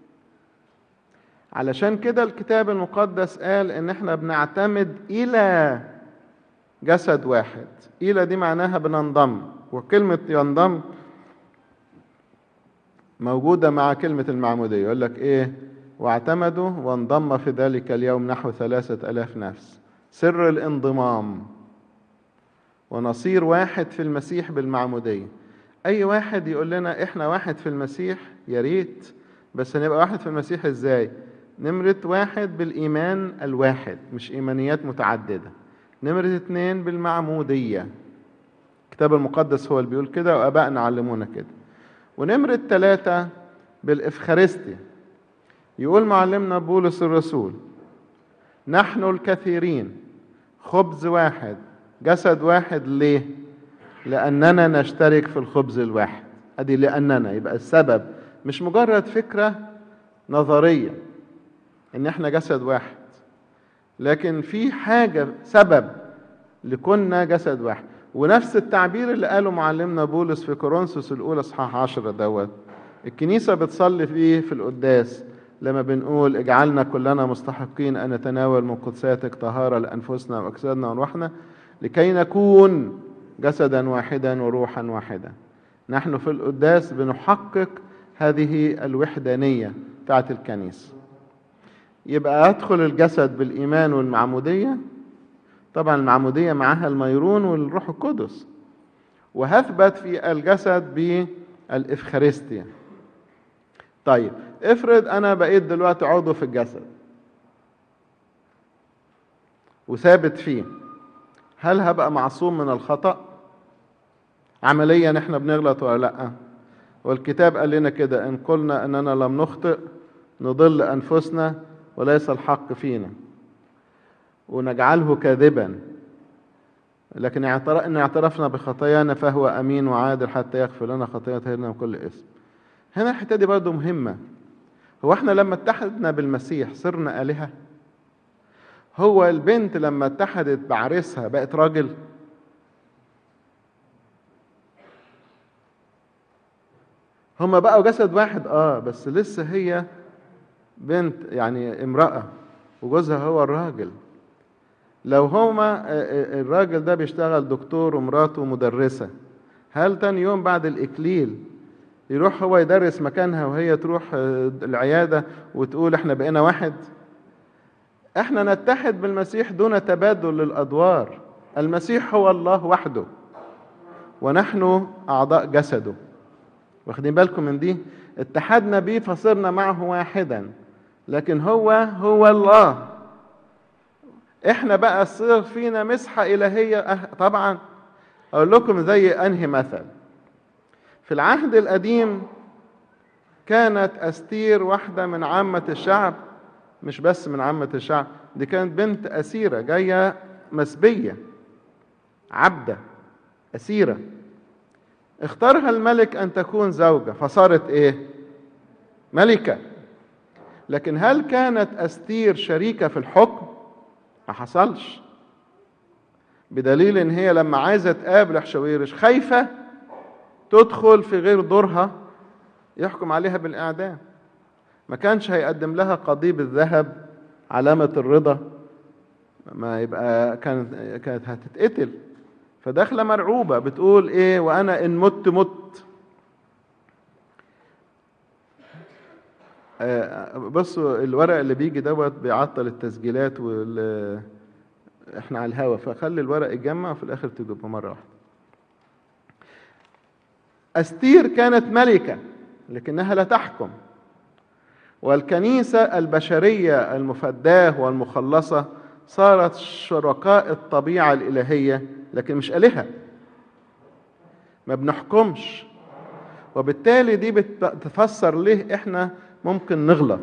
علشان كده الكتاب المقدس قال ان احنا بنعتمد الى جسد واحد الى دي معناها بننضم وكلمة ينضم موجودة مع كلمة المعمودية يقول لك ايه واعتمدوا وانضم في ذلك اليوم نحو ثلاثة ألاف نفس سر الانضمام ونصير واحد في المسيح بالمعمودية أي واحد يقول لنا إحنا واحد في المسيح يا ريت بس هنبقى واحد في المسيح إزاي؟ نمرة واحد بالإيمان الواحد مش إيمانيات متعددة نمرة اتنين بالمعمودية الكتاب المقدس هو اللي بيقول كده وآبائنا علمونا كده ونمرة ثلاثة بالإفخارستيا يقول معلمنا بولس الرسول نحن الكثيرين خبز واحد جسد واحد ليه لأننا نشترك في الخبز الواحد أدي لأننا يبقى السبب مش مجرد فكرة نظرية إن إحنا جسد واحد لكن في حاجة سبب لكنا جسد واحد ونفس التعبير اللي قاله معلمنا بولس في كورنثوس الأولى إصحاح 10 دوت الكنيسة بتصلي فيه في القداس لما بنقول اجعلنا كلنا مستحقين أن نتناول من قدساتك طهارة لأنفسنا وأجسادنا وروحنا لكي نكون جسدا واحدا وروحا واحدا نحن في القداس بنحقق هذه الوحدانية بتاعت الكنيسة يبقى أدخل الجسد بالإيمان والمعمودية طبعا المعمودية معها الميرون والروح القدس وهثبت في الجسد بالإفخارستيا طيب افرض أنا بقيت دلوقتي عضو في الجسد وثابت فيه هل هبقى معصوم من الخطأ عمليا احنا بنغلط ولا لا والكتاب قال لنا كده ان قلنا اننا لم نخطئ نضل انفسنا وليس الحق فينا ونجعله كاذبا لكن اعتر- ان اعترفنا بخطايانا فهو امين وعادل حتى يغفر لنا خطايانا من كل اسم هنا الحته دي برضه مهمه هو احنا لما اتحدنا بالمسيح صرنا الهه هو البنت لما اتحدت بعريسها بقت راجل هما بقوا جسد واحد اه بس لسه هي بنت يعني امرأة وجوزها هو الراجل لو هما آه، آه، الراجل ده بيشتغل دكتور ومراته مدرسة هل تاني يوم بعد الإكليل يروح هو يدرس مكانها وهي تروح آه، العيادة وتقول احنا بقينا واحد احنا نتحد بالمسيح دون تبادل للأدوار المسيح هو الله وحده ونحن أعضاء جسده واخدين بالكم من دي اتحدنا بيه فصرنا معه واحدا لكن هو هو الله احنا بقى صير فينا مسحة إلهية أه طبعا أقول لكم زي أنهي مثل في العهد القديم كانت أستير واحدة من عامة الشعب مش بس من عامة الشعب دي كانت بنت أسيرة جاية مسبية عبدة أسيرة اختارها الملك أن تكون زوجة فصارت إيه؟ ملكة لكن هل كانت أستير شريكة في الحكم؟ ما حصلش بدليل ان هي لما عايزه تقابل حشويرش خايفه تدخل في غير دورها يحكم عليها بالاعدام ما كانش هيقدم لها قضيب الذهب علامه الرضا ما يبقى كانت كانت هتتقتل فداخله مرعوبه بتقول ايه وانا ان مت مت آه، بصوا الورق اللي بيجي دوت بيعطل التسجيلات وال احنا على الهوا فخلي الورق يتجمع وفي الاخر تجيبه مره واحده استير كانت ملكه لكنها لا تحكم والكنيسه البشريه المفداه والمخلصه صارت شركاء الطبيعه الالهيه لكن مش الهه ما بنحكمش وبالتالي دي بتفسر ليه احنا ممكن نغلط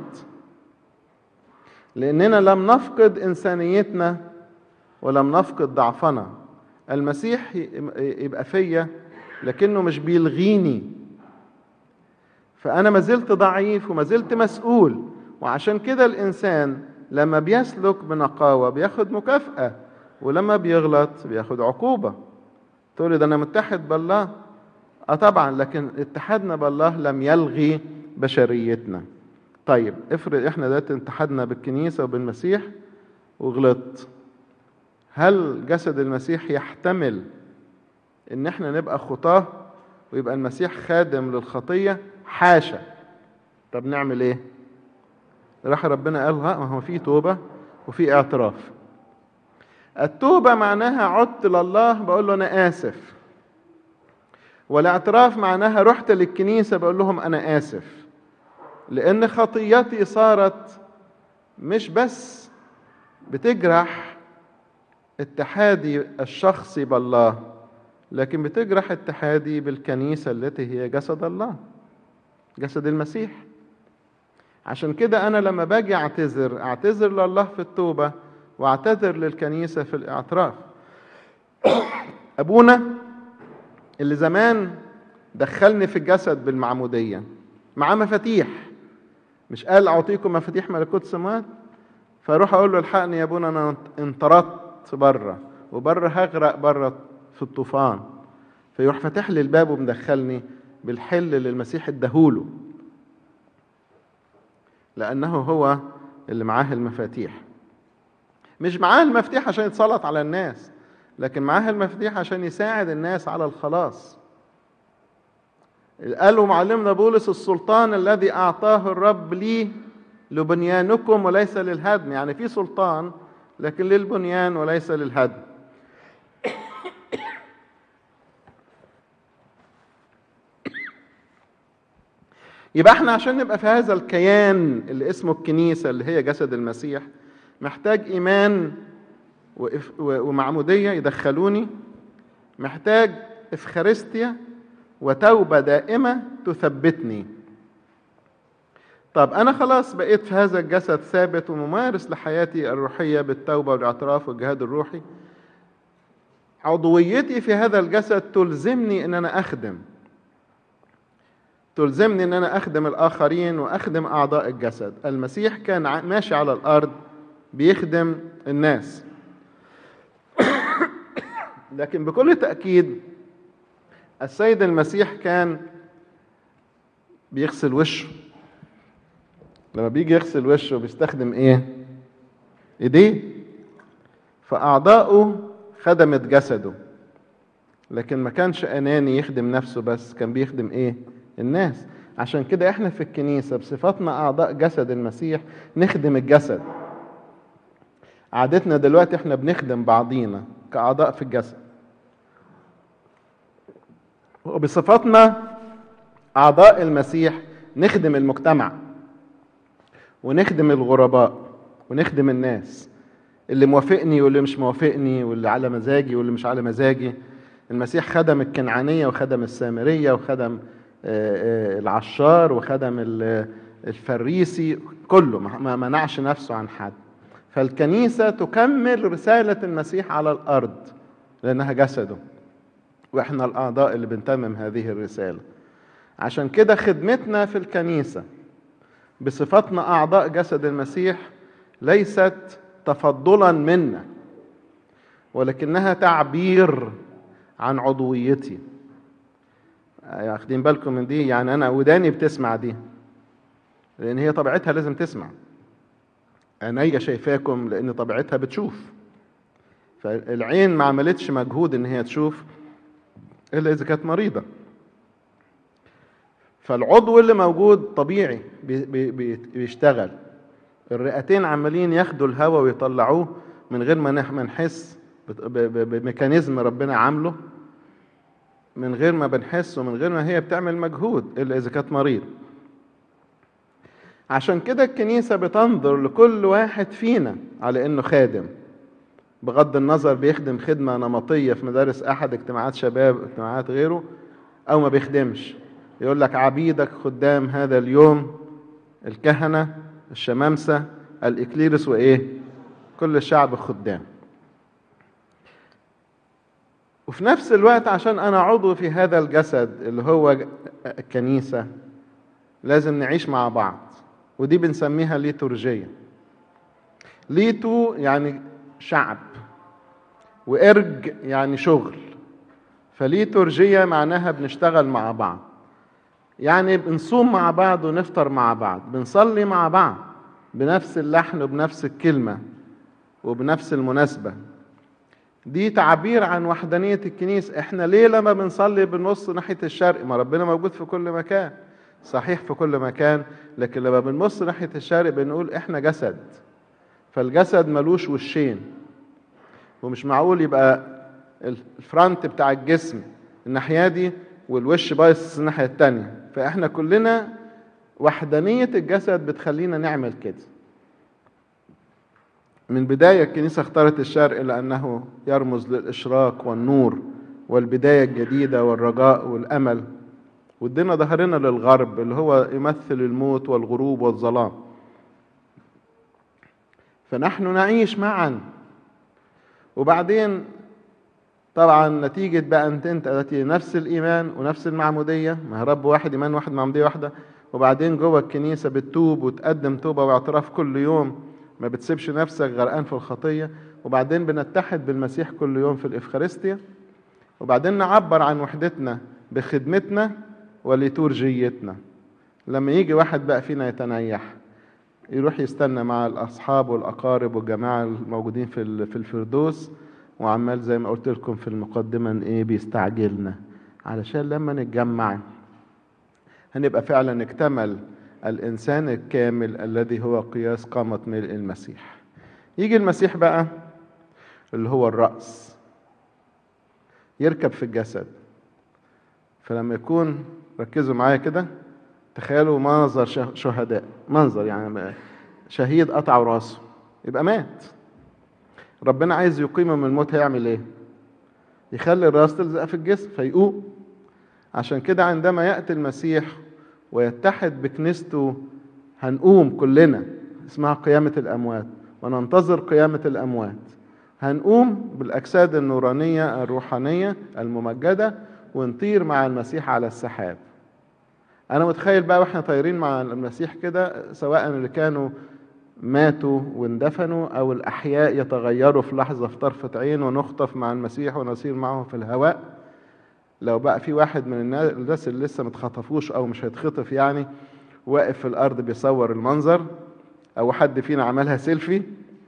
لاننا لم نفقد انسانيتنا ولم نفقد ضعفنا المسيح يبقى فيا لكنه مش بيلغيني فانا ما زلت ضعيف وما زلت مسؤول وعشان كده الانسان لما بيسلك بنقاوه بياخد مكافاه ولما بيغلط بياخد عقوبه تقول لي ده انا متحد بالله اه طبعا لكن اتحادنا بالله لم يلغي بشريتنا طيب افرض احنا دلوقتي اتحدنا بالكنيسه وبالمسيح وغلطت هل جسد المسيح يحتمل ان احنا نبقى خطاه ويبقى المسيح خادم للخطيه حاشا طب نعمل ايه راح ربنا قال ها ما هو في توبه وفي اعتراف التوبه معناها عدت لله بقول له انا اسف والاعتراف معناها رحت للكنيسه بقول لهم انا اسف لان خطيتي صارت مش بس بتجرح اتحادي الشخصي بالله لكن بتجرح اتحادي بالكنيسة التي هي جسد الله جسد المسيح عشان كده أنا لما باجي أعتذر أعتذر لله في التوبة وأعتذر للكنيسة في الاعتراف أبونا اللي زمان دخلني في الجسد بالمعمودية معاه مفاتيح مش قال أعطيكم مفاتيح ملكوت السماوات فاروح أقول له الحقني يا أبونا أنا انطردت بره وبره هغرق بره في الطوفان فيروح فاتح لي الباب ومدخلني بالحل اللي المسيح اداهوله لأنه هو اللي معاه المفاتيح مش معاه المفاتيح عشان يتسلط على الناس لكن معاه المفاتيح عشان يساعد الناس على الخلاص قالوا معلمنا بولس السلطان الذي أعطاه الرب لي لبنيانكم وليس للهدم يعني في سلطان لكن للبنيان وليس للهدم يبقى احنا عشان نبقى في هذا الكيان اللي اسمه الكنيسة اللي هي جسد المسيح محتاج إيمان وإف- و- ومعمودية يدخلوني محتاج إفخارستيا وتوبة دائمة تثبتني طب أنا خلاص بقيت في هذا الجسد ثابت وممارس لحياتي الروحية بالتوبة والاعتراف والجهاد الروحي عضويتي في هذا الجسد تلزمني ان انا اخدم تلزمني ان انا اخدم الاخرين واخدم اعضاء الجسد المسيح كان ع- ماشي على الارض بيخدم الناس لكن بكل تاكيد السيد المسيح كان بيغسل وشه لما بيجي يغسل وشه بيستخدم ايه ايديه فاعضاؤه خدمت جسده لكن ما كانش اناني يخدم نفسه بس كان بيخدم ايه الناس عشان كده احنا في الكنيسه بصفتنا اعضاء جسد المسيح نخدم الجسد عادتنا دلوقتي احنا بنخدم بعضينا كاعضاء في الجسد وبصفتنا اعضاء المسيح نخدم المجتمع ونخدم الغرباء ونخدم الناس اللي موافقني واللي مش موافقني واللي على مزاجي واللي مش على مزاجي المسيح خدم الكنعانية وخدم السامرية وخدم آه، آه، العشار وخدم ال- الفريسي كله ما ما منعش نفسه عن حد فالكنيسة تكمل رسالة المسيح على الأرض لأنها جسده وإحنا الأعضاء اللي بنتمم هذه الرسالة عشان كده خدمتنا في الكنيسة بصفتنا أعضاء جسد المسيح ليست تفضلا منا ولكنها تعبير عن عضويتي واخدين بالكم من دي يعني انا وداني بتسمع دي لان هي طبيعتها لازم تسمع عينيا شايفاكم لان طبيعتها بتشوف فالعين ما عملتش مجهود ان هي تشوف الا اذا كانت مريضه فالعضو اللي موجود طبيعي بي- بي- بي- بيشتغل الرئتين عمالين ياخدوا الهواء ويطلعوه من غير ما نح- ما نحس بت- ب- ب- بميكانيزم ربنا عامله من غير ما بنحس ومن غير ما هي بتعمل مجهود الا اذا كانت مريض عشان كده الكنيسه بتنظر لكل واحد فينا على انه خادم بغض النظر بيخدم خدمه نمطيه في مدارس احد اجتماعات شباب اجتماعات غيره او ما بيخدمش يقول لك عبيدك خدام هذا اليوم الكهنه الشمامسه الاكليرس وايه كل الشعب خدام وفي نفس الوقت عشان انا عضو في هذا الجسد اللي هو ج- الكنيسه لازم نعيش مع بعض ودي بنسميها ليتورجيه ليتو يعني شعب وارج يعني شغل فليتورجيه معناها بنشتغل مع بعض يعني بنصوم مع بعض ونفطر مع بعض بنصلي مع بعض بنفس اللحن وبنفس الكلمه وبنفس المناسبه دي تعبير عن وحدانية الكنيسة احنا ليه لما بنصلي بنبص ناحية الشرق ما ربنا موجود في كل مكان صحيح في كل مكان لكن لما بنبص ناحية الشرق بنقول احنا جسد فالجسد ملوش وشين ومش معقول يبقى الفرونت بتاع الجسم الناحية دي والوش بايص الناحية التانية فاحنا كلنا وحدانية الجسد بتخلينا نعمل كده من بداية الكنيسة اختارت الشرق لأنه يرمز للإشراق والنور والبداية الجديدة والرجاء والأمل وادينا ظهرنا للغرب اللي هو يمثل الموت والغروب والظلام فنحن نعيش معا وبعدين طبعا نتيجة بقى أن أنت تأتي نفس الإيمان ونفس المعمودية ما هي رب واحد إيمان واحد معمودية واحدة وبعدين جوه الكنيسة بتتوب وتقدم توبة واعتراف كل يوم ما بتسيبش نفسك غرقان في الخطية وبعدين بنتحد بالمسيح كل يوم في الإفخارستيا وبعدين نعبر عن وحدتنا بخدمتنا وليتورجيتنا لما يجي واحد بقى فينا يتنيح يروح يستنى مع الأصحاب والأقارب والجماعة الموجودين في ال- في الفردوس وعمال زي ما قلت لكم في المقدمة إن إيه بيستعجلنا علشان لما نتجمع هنبقى فعلا اكتمل الإنسان الكامل الذي هو قياس قامة ملء المسيح يجي المسيح بقى اللي هو الرأس يركب في الجسد فلما يكون ركزوا معايا كده تخيلوا منظر شه- شهداء منظر يعني شهيد قطعوا راسه يبقى مات ربنا عايز يقيمه من الموت هيعمل ايه يخلي الراس تلزق في الجسم فيقوم عشان كده عندما يأتي المسيح ويتحد بكنيسته هنقوم كلنا اسمها قيامة الأموات وننتظر قيامة الأموات هنقوم بالأجساد النورانية الروحانية الممجدة ونطير مع المسيح على السحاب أنا متخيل بقى وإحنا طايرين مع المسيح كده سواء اللي كانوا ماتوا واندفنوا أو الأحياء يتغيروا في لحظة في طرفة عين ونخطف مع المسيح ونسير معه في الهواء لو بقى في واحد من النا- الناس اللي لسه متخطفوش أو مش هيتخطف يعني واقف في الأرض بيصور المنظر أو حد فينا عملها سيلفي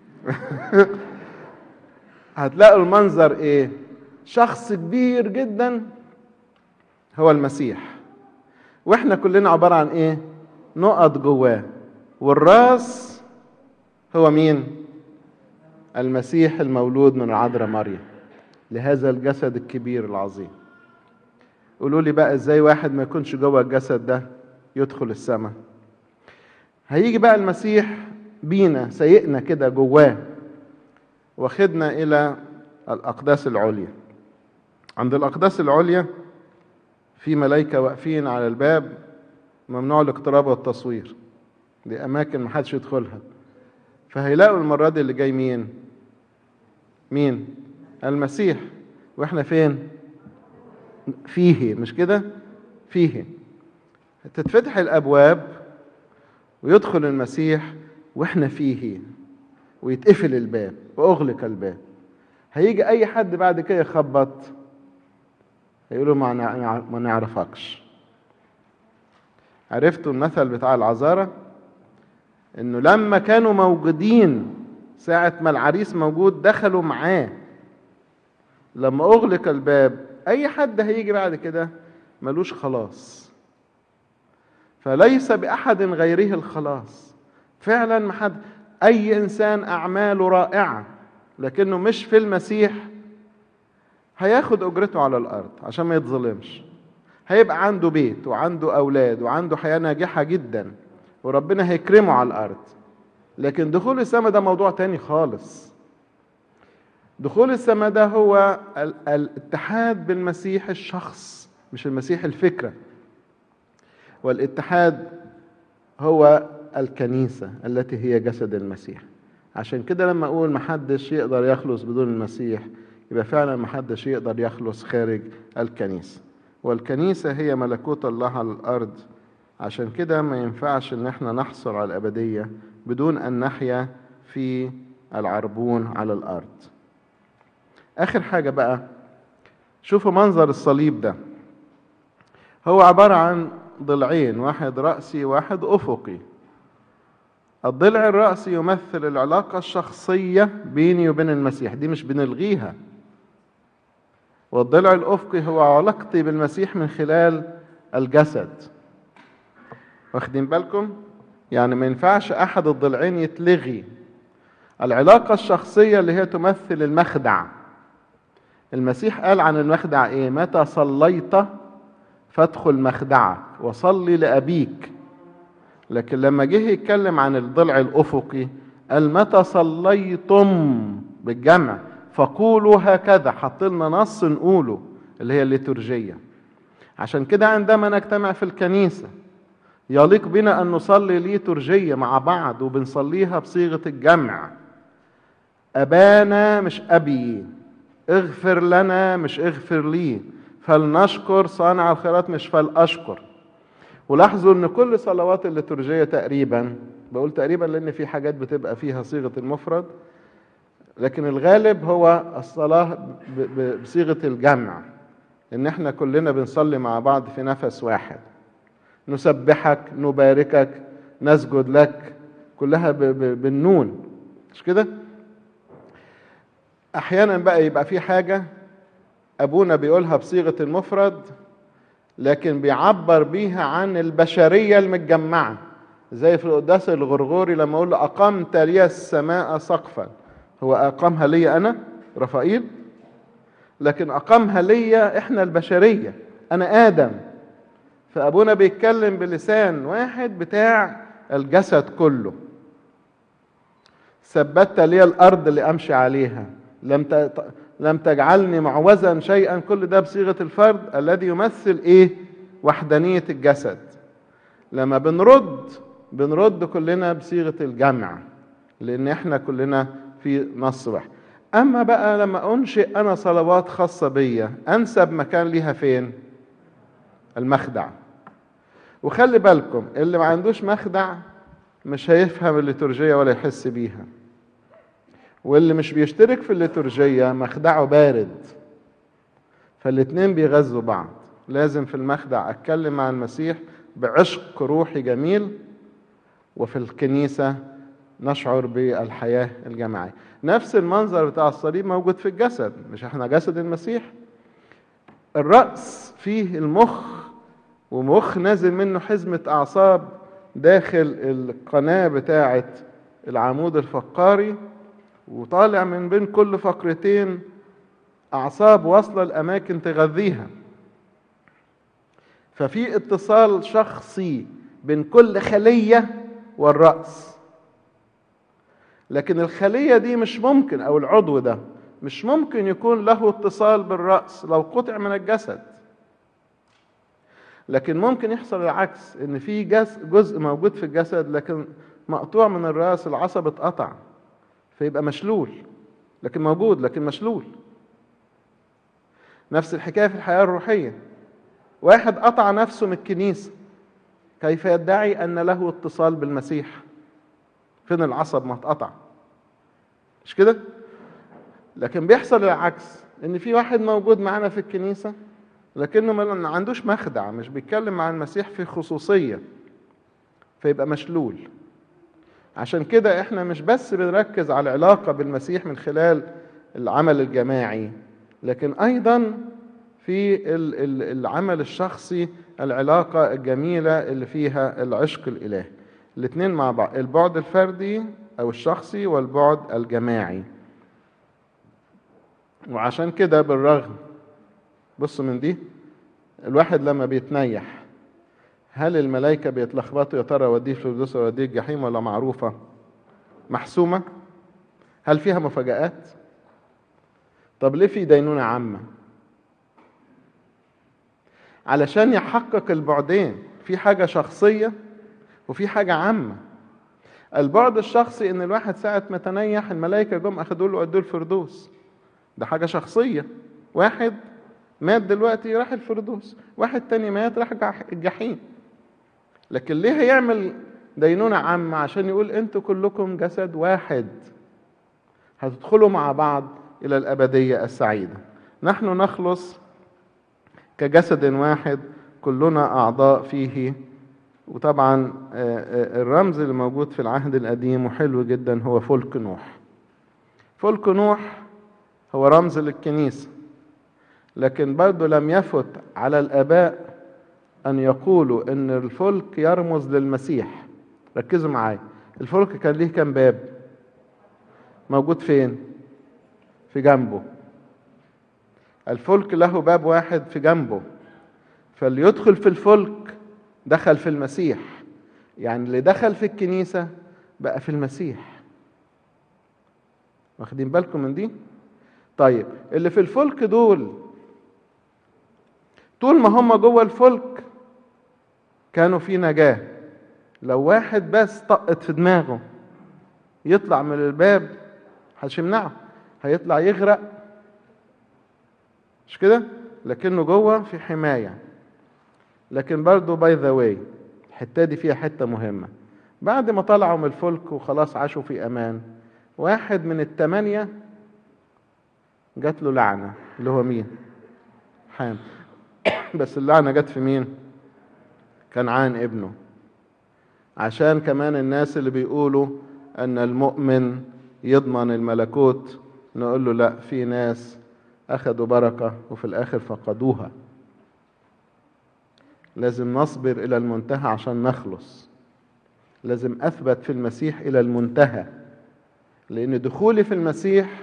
هتلاقوا المنظر إيه؟ شخص كبير جدا هو المسيح واحنا كلنا عبارة عن ايه نقط جواه والراس هو مين المسيح المولود من العذراء مريم لهذا الجسد الكبير العظيم قولوا لي بقى ازاي واحد ما يكونش جوه الجسد ده يدخل السماء هيجي بقى المسيح بينا سايقنا كده جواه واخدنا الى الاقداس العليا عند الاقداس العليا في ملائكة واقفين على الباب ممنوع الاقتراب والتصوير دي أماكن محدش يدخلها فهيلاقوا المرة دي اللي جاي مين؟ مين؟ المسيح واحنا فين؟ فيه مش كده؟ فيه تتفتح الأبواب ويدخل المسيح واحنا فيه ويتقفل الباب وأغلق الباب هيجي أي حد بعد كده يخبط هيقولوا ما نع- ما نعرفكش عرفتوا المثل بتاع العذارة انه لما كانوا موجودين ساعة ما العريس موجود دخلوا معاه لما اغلق الباب اي حد هيجي بعد كده ملوش خلاص فليس باحد غيره الخلاص فعلا ما حد اي انسان اعماله رائعه لكنه مش في المسيح هياخد اجرته على الارض عشان ما يتظلمش هيبقى عنده بيت وعنده اولاد وعنده حياه ناجحه جدا وربنا هيكرمه على الارض لكن دخول السماء ده موضوع تاني خالص دخول السماء ده هو ال- الاتحاد بالمسيح الشخص مش المسيح الفكره والاتحاد هو الكنيسه التي هي جسد المسيح عشان كده لما اقول محدش يقدر يخلص بدون المسيح يبقى فعلا محدش يقدر يخلص خارج الكنيسه والكنيسه هي ملكوت الله على الارض عشان كده ما ينفعش ان احنا نحصل على الابديه بدون ان نحيا في العربون على الارض اخر حاجه بقى شوفوا منظر الصليب ده هو عباره عن ضلعين واحد راسي واحد افقي الضلع الرأسي يمثل العلاقة الشخصية بيني وبين المسيح دي مش بنلغيها والضلع الأفقي هو علاقتي بالمسيح من خلال الجسد واخدين بالكم يعني ما ينفعش أحد الضلعين يتلغي العلاقة الشخصية اللي هي تمثل المخدع المسيح قال عن المخدع ايه متى صليت فادخل مخدعك وصلي لأبيك لكن لما جه يتكلم عن الضلع الافقي قال متى صليتم بالجمع فقولوا هكذا حط لنا نص نقوله اللي هي الليتورجيه عشان كده عندما نجتمع في الكنيسه يليق بنا ان نصلي ليتورجيه مع بعض وبنصليها بصيغه الجمع ابانا مش ابي اغفر لنا مش اغفر لي فلنشكر صانع الخيرات مش فلاشكر ولاحظوا ان كل صلوات الليتورجيه تقريبا بقول تقريبا لان في حاجات بتبقى فيها صيغه المفرد لكن الغالب هو الصلاه ب- ب- بصيغه الجمع ان احنا كلنا بنصلي مع بعض في نفس واحد نسبحك نباركك نسجد لك كلها ب- ب- بالنون مش كده احيانا بقى يبقى في حاجه ابونا بيقولها بصيغه المفرد لكن بيعبر بيها عن البشريه المتجمعه زي في القداس الغرغوري لما اقول له اقمت لي السماء سقفا هو اقامها لي انا رفائيل لكن اقامها لي احنا البشريه انا ادم فابونا بيتكلم بلسان واحد بتاع الجسد كله ثبتت لي الارض اللي امشي عليها لم ت... لم تجعلني معوزا شيئا كل ده بصيغه الفرد الذي يمثل ايه وحدانيه الجسد لما بنرد بنرد كلنا بصيغه الجمع لان احنا كلنا في نص واحد اما بقى لما انشئ انا صلوات خاصه بيا انسب مكان ليها فين المخدع وخلي بالكم اللي ما عندوش مخدع مش هيفهم الليتورجية ولا يحس بيها واللي مش بيشترك في الليتورجية مخدعه بارد فالاتنين بيغذوا بعض لازم في المخدع اتكلم مع المسيح بعشق روحي جميل وفي الكنيسة نشعر بالحياة الجماعية نفس المنظر بتاع الصليب موجود في الجسد مش احنا جسد المسيح الرأس فيه المخ ومخ نازل منه حزمة أعصاب داخل القناة بتاعة العمود الفقاري وطالع من بين كل فقرتين أعصاب واصلة لأماكن تغذيها ففي اتصال شخصي بين كل خلية والرأس لكن الخلية دي مش ممكن أو العضو ده مش ممكن يكون له اتصال بالرأس لو قطع من الجسد لكن ممكن يحصل العكس ان في جزء موجود في الجسد لكن مقطوع من الراس العصب اتقطع فيبقى مشلول لكن موجود لكن مشلول نفس الحكايه في الحياه الروحيه واحد قطع نفسه من الكنيسه كيف يدعي ان له اتصال بالمسيح فين العصب ما اتقطع مش كده لكن بيحصل العكس ان في واحد موجود معانا في الكنيسه لكنه ما عندوش مخدع مش بيتكلم مع المسيح في خصوصيه فيبقى مشلول عشان كده احنا مش بس بنركز على العلاقه بالمسيح من خلال العمل الجماعي لكن ايضا في العمل الشخصي العلاقه الجميله اللي فيها العشق الالهي الاثنين مع بعض البعد الفردي او الشخصي والبعد الجماعي وعشان كده بالرغم بصوا من دي الواحد لما بيتنيح هل الملائكة بيتلخبطوا يا ترى وديه الفردوس ولا وديه الجحيم ولا معروفة محسومة هل فيها مفاجآت طب ليه في دينونة عامة علشان يحقق البعدين في حاجة شخصية وفي حاجة عامة البعد الشخصي ان الواحد ساعة ما تنيح الملائكة جم اخدوا له ودوه الفردوس ده حاجة شخصية واحد مات دلوقتي راح الفردوس واحد تاني مات راح الجحيم لكن ليه هيعمل دينونة عامة عشان يقول انتوا كلكم جسد واحد هتدخلوا مع بعض إلى الأبدية السعيدة نحن نخلص كجسد واحد كلنا أعضاء فيه وطبعا الرمز اللي موجود في العهد القديم وحلو جدا هو فلك نوح فلك نوح هو رمز للكنيسة لكن برضه لم يفت على الآباء أن يقولوا أن الفلك يرمز للمسيح ركزوا معايا الفلك كان ليه كام باب موجود فين في جنبه الفلك له باب واحد في جنبه فاللي يدخل في الفلك دخل في المسيح يعني اللي دخل في الكنيسة بقى في المسيح واخدين بالكم من دي طيب اللي في الفلك دول طول ما هم جوه الفلك كانوا في نجاة لو واحد بس طقت في دماغه يطلع من الباب محدش يمنعه هيطلع يغرق مش كده لكنه جوه في حماية لكن برضه باي ذا واي الحتة دي فيها حتة مهمة بعد ما طلعوا من الفلك وخلاص عاشوا في أمان واحد من التمانية جات له لعنة اللي هو مين حام بس اللعنة جت في مين كنعان ابنه عشان كمان الناس اللي بيقولوا ان المؤمن يضمن الملكوت نقول له لا في ناس اخذوا بركة وفي الاخر فقدوها لازم نصبر الى المنتهى عشان نخلص لازم اثبت في المسيح الى المنتهى لان دخولي في المسيح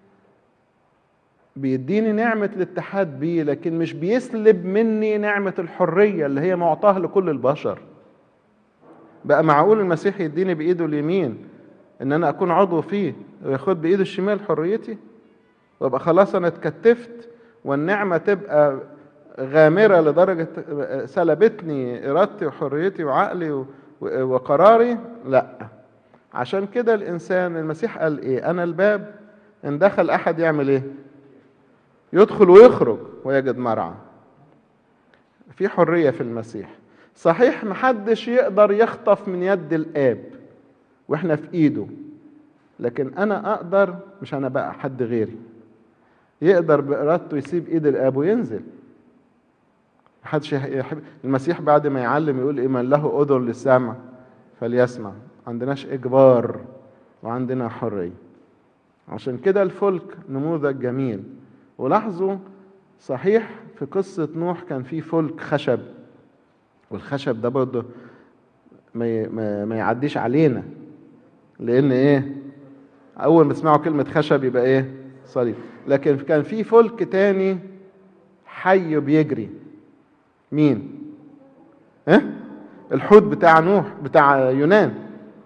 بيديني نعمة الاتحاد بيه لكن مش بيسلب مني نعمة الحرية اللي هي معطاة لكل البشر بقى معقول المسيح يديني بإيده اليمين إن أنا أكون عضو فيه وياخد بإيده الشمال حريتي وابقى خلاص أنا اتكتفت والنعمة تبقى غامرة لدرجة سلبتني إرادتي وحريتي وعقلي و- و- وقراري لا عشان كده الإنسان المسيح قال إيه أنا الباب إن دخل أحد يعمل إيه يدخل ويخرج ويجد مرعى في حرية في المسيح صحيح محدش يقدر يخطف من يد الآب واحنا في ايده لكن انا اقدر مش انا بقى حد غيري يقدر بارادته يسيب ايد الاب وينزل محدش يح- يحب المسيح بعد ما يعلم يقول ايه من له اذن للسمع فليسمع عندناش اجبار وعندنا حريه عشان كده الفلك نموذج جميل ولاحظوا صحيح في قصة نوح كان في فلك خشب والخشب ده برضه ما ي- ما ما يعديش علينا لان ايه اول ما تسمعوا كلمة خشب يبقى ايه صليب لكن كان في فلك تاني حي بيجري مين ايه الحوت بتاع نوح بتاع يونان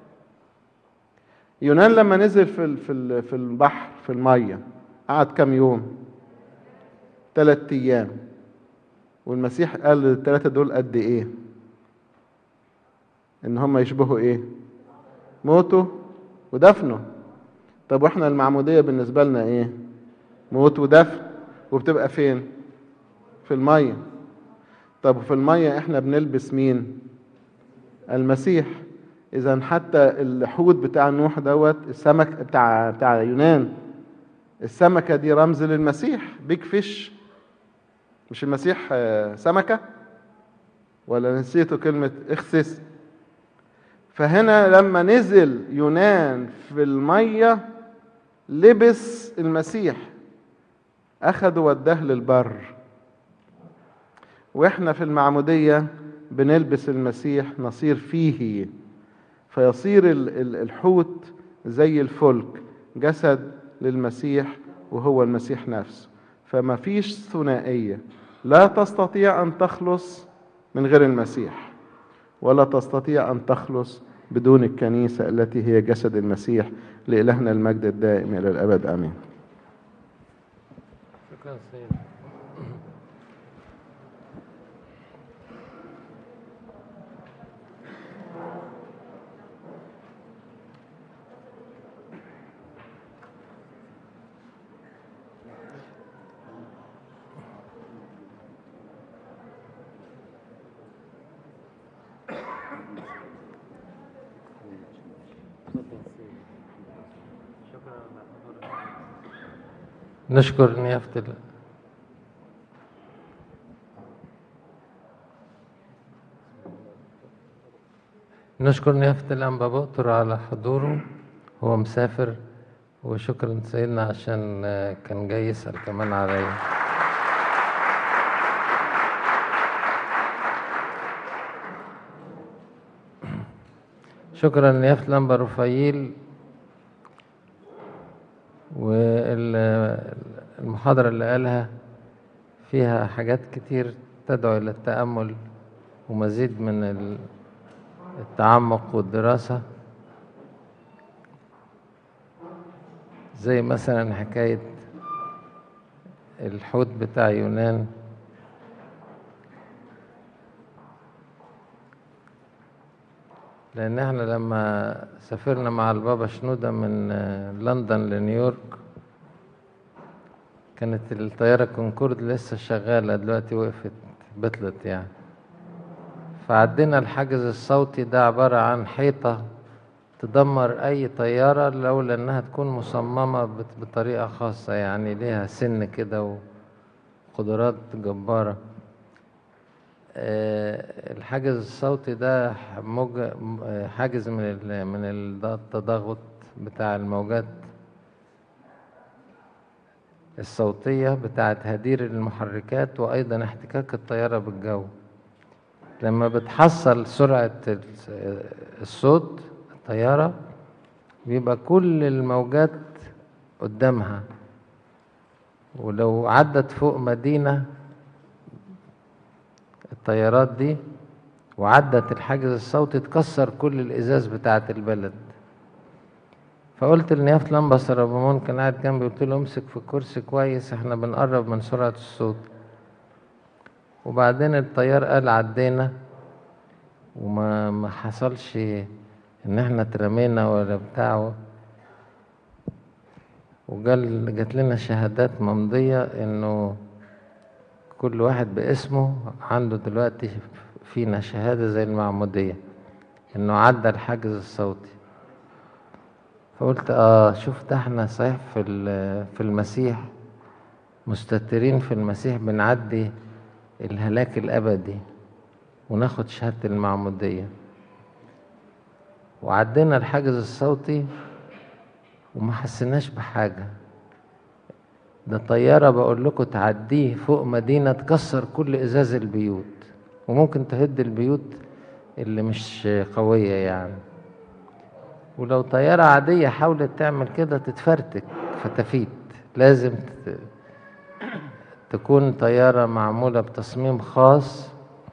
يونان لما نزل في ال- في ال- في البحر في الميه قعد كام يوم ثلاث ايام والمسيح قال الثلاثه دول قد ايه ان هم يشبهوا ايه موته ودفنه طب واحنا المعموديه بالنسبه لنا ايه موت ودفن وبتبقى فين في الميه طب في الميه احنا بنلبس مين المسيح اذا حتى الحوت بتاع نوح دوت السمك بتاع بتاع يونان السمكه دي رمز للمسيح بيج فيش مش المسيح آه، سمكه ولا نسيتوا كلمه اخسس فهنا لما نزل يونان في الميه لبس المسيح اخده وداه للبر واحنا في المعموديه بنلبس المسيح نصير فيه فيصير ال- ال- الحوت زي الفلك جسد للمسيح وهو المسيح نفسه فما فيش ثنائيه لا تستطيع ان تخلص من غير المسيح ولا تستطيع ان تخلص بدون الكنيسه التي هي جسد المسيح لالهنا المجد الدائم الى الابد امين شكرا سيد نشكر نيافة ال- نشكر نيافة الأنبا بؤتر على حضوره هو مسافر وشكرا سيدنا عشان آه، كان جاي يسأل كمان عليا شكرا نيافة الأنبا رفايل والمحاضرة اللي قالها فيها حاجات كتير تدعو إلى التأمل ومزيد من ال- التعمق والدراسة زي مثلا حكاية الحوت بتاع يونان لأن احنا لما سافرنا مع البابا شنودة من آه، لندن لنيويورك كانت الطيارة كونكورد لسه شغالة دلوقتي وقفت بطلت يعني فعدينا الحاجز الصوتي ده عبارة عن حيطة تدمر أي طيارة لولا إنها تكون مصممة بط- بطريقة خاصة يعني ليها سن كده وقدرات جبارة آه، الحاجز الصوتي ده موج آه، حاجز من ال- من ال- التضغط بتاع الموجات الصوتية بتاعة هدير المحركات وأيضا احتكاك الطيارة بالجو لما بتحصل سرعة ال- الصوت الطيارة بيبقى كل الموجات قدامها ولو عدت فوق مدينة الطيارات دي وعدت الحاجز الصوتي تكسر كل الإزاز بتاعة البلد فقلت لنيافة لمبة ربمون كان قاعد جنبي قلت له امسك في الكرسي كويس احنا بنقرب من سرعة الصوت وبعدين الطيار قال عدينا وما ما حصلش ان احنا اترمينا ولا بتاع وقال جات لنا شهادات ممضية انه كل واحد باسمه عنده دلوقتي فينا شهادة زي المعمودية انه عدى الحاجز الصوتي فقلت اه شوف ده احنا صحيح في ال- في المسيح مستترين في المسيح بنعدي الهلاك الابدي وناخد شهادة المعمودية وعدينا الحاجز الصوتي وما حسيناش بحاجة ده طيارة بقول لكم تعديه فوق مدينة تكسر كل إزاز البيوت وممكن تهد البيوت اللي مش قوية يعني ولو طيارة عادية حاولت تعمل كده تتفرتك فتفيت لازم ت- تكون طيارة معمولة بتصميم خاص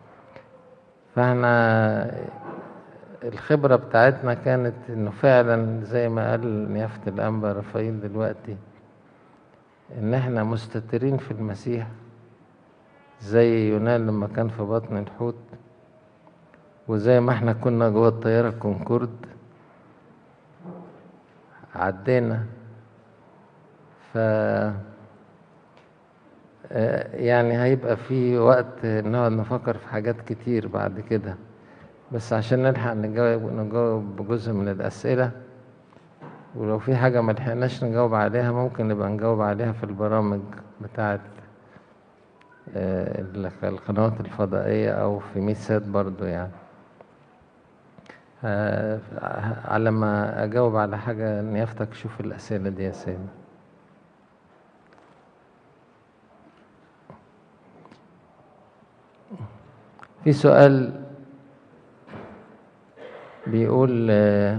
فاحنا الخبرة بتاعتنا كانت انه فعلا زي ما قال نيافة الانبا رفايل دلوقتي ان احنا مستترين في المسيح زي يونان لما كان في بطن الحوت وزي ما احنا كنا جوه الطيارة كونكورد عدينا ف آه، يعني هيبقى في وقت نقعد نفكر في حاجات كتير بعد كده بس عشان نلحق نجاوب نجاوب بجزء من الأسئلة ولو في حاجة ما لحقناش نجاوب عليها ممكن نبقى نجاوب عليها في البرامج بتاعت آه، القنوات الفضائية أو في ميسات برضو يعني آه، على ما أجاوب على حاجة نيافتك شوف الأسئلة دي يا سيدي في سؤال بيقول آه،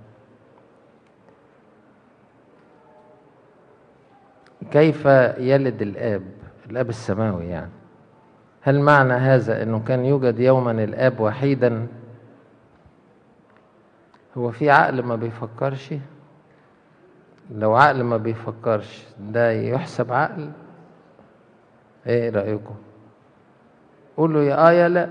كيف يلد الآب الآب السماوي يعني هل معنى هذا أنه كان يوجد يوما الآب وحيدا هو في عقل ما بيفكرش لو عقل ما بيفكرش ده يحسب عقل ايه رأيكم قولوا يا اه يا لا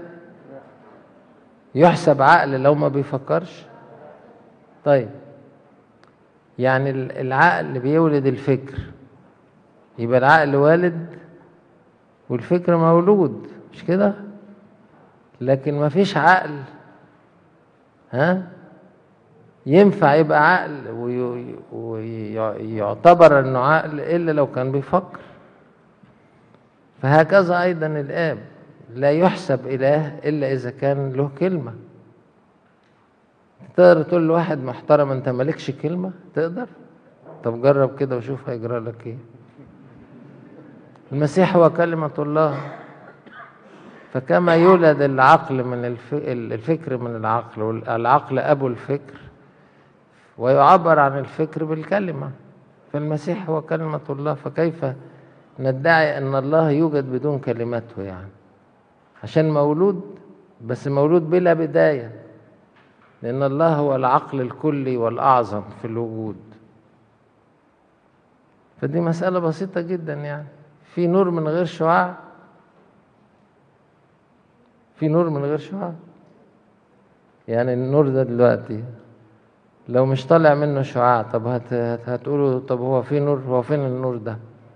يحسب عقل لو ما بيفكرش طيب يعني ال- العقل بيولد الفكر يبقى العقل والد والفكر مولود مش كده لكن ما فيش عقل ها ينفع يبقى عقل وي- ويعتبر انه عقل الا لو كان بيفكر فهكذا ايضا الاب لا يحسب اله الا اذا كان له كلمه تقدر تقول لواحد محترم انت مالكش كلمه تقدر طب جرب كده وشوف هيجرى لك ايه المسيح هو كلمه الله فكما يولد العقل من الف... الفكر من العقل والعقل ابو الفكر ويعبر عن الفكر بالكلمه فالمسيح هو كلمه الله فكيف ندعي ان الله يوجد بدون كلمته يعني عشان مولود بس مولود بلا بدايه لان الله هو العقل الكلي والاعظم في الوجود فدي مساله بسيطه جدا يعني في نور من غير شعاع في نور من غير شعاع يعني النور ده دلوقتي لو مش طالع منه شعاع طب هت هت هتقولوا طب هو في نور هو فين النور ده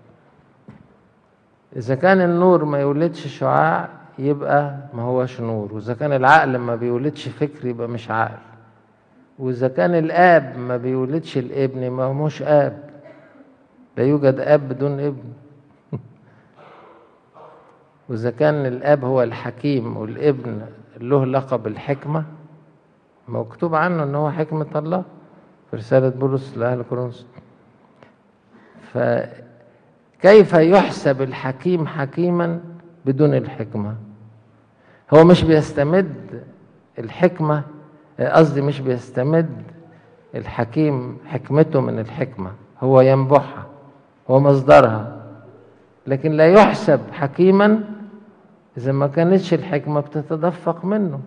إذا كان النور ما يولدش شعاع يبقى ما هوش نور وإذا كان العقل ما بيولدش فكر يبقى مش عقل وإذا كان الآب ما بيولدش الابن ما هوش آب لا يوجد آب بدون ابن وإذا كان الآب هو الحكيم والابن له لقب الحكمة مكتوب عنه إن هو حكمة الله في رسالة بولس لأهل كورنثوس فكيف يحسب الحكيم حكيما بدون الحكمة هو مش بيستمد الحكمة قصدي مش بيستمد الحكيم حكمته من الحكمة هو ينبعها هو مصدرها لكن لا يحسب حكيما إذا ما كانتش الحكمة بتتدفق منه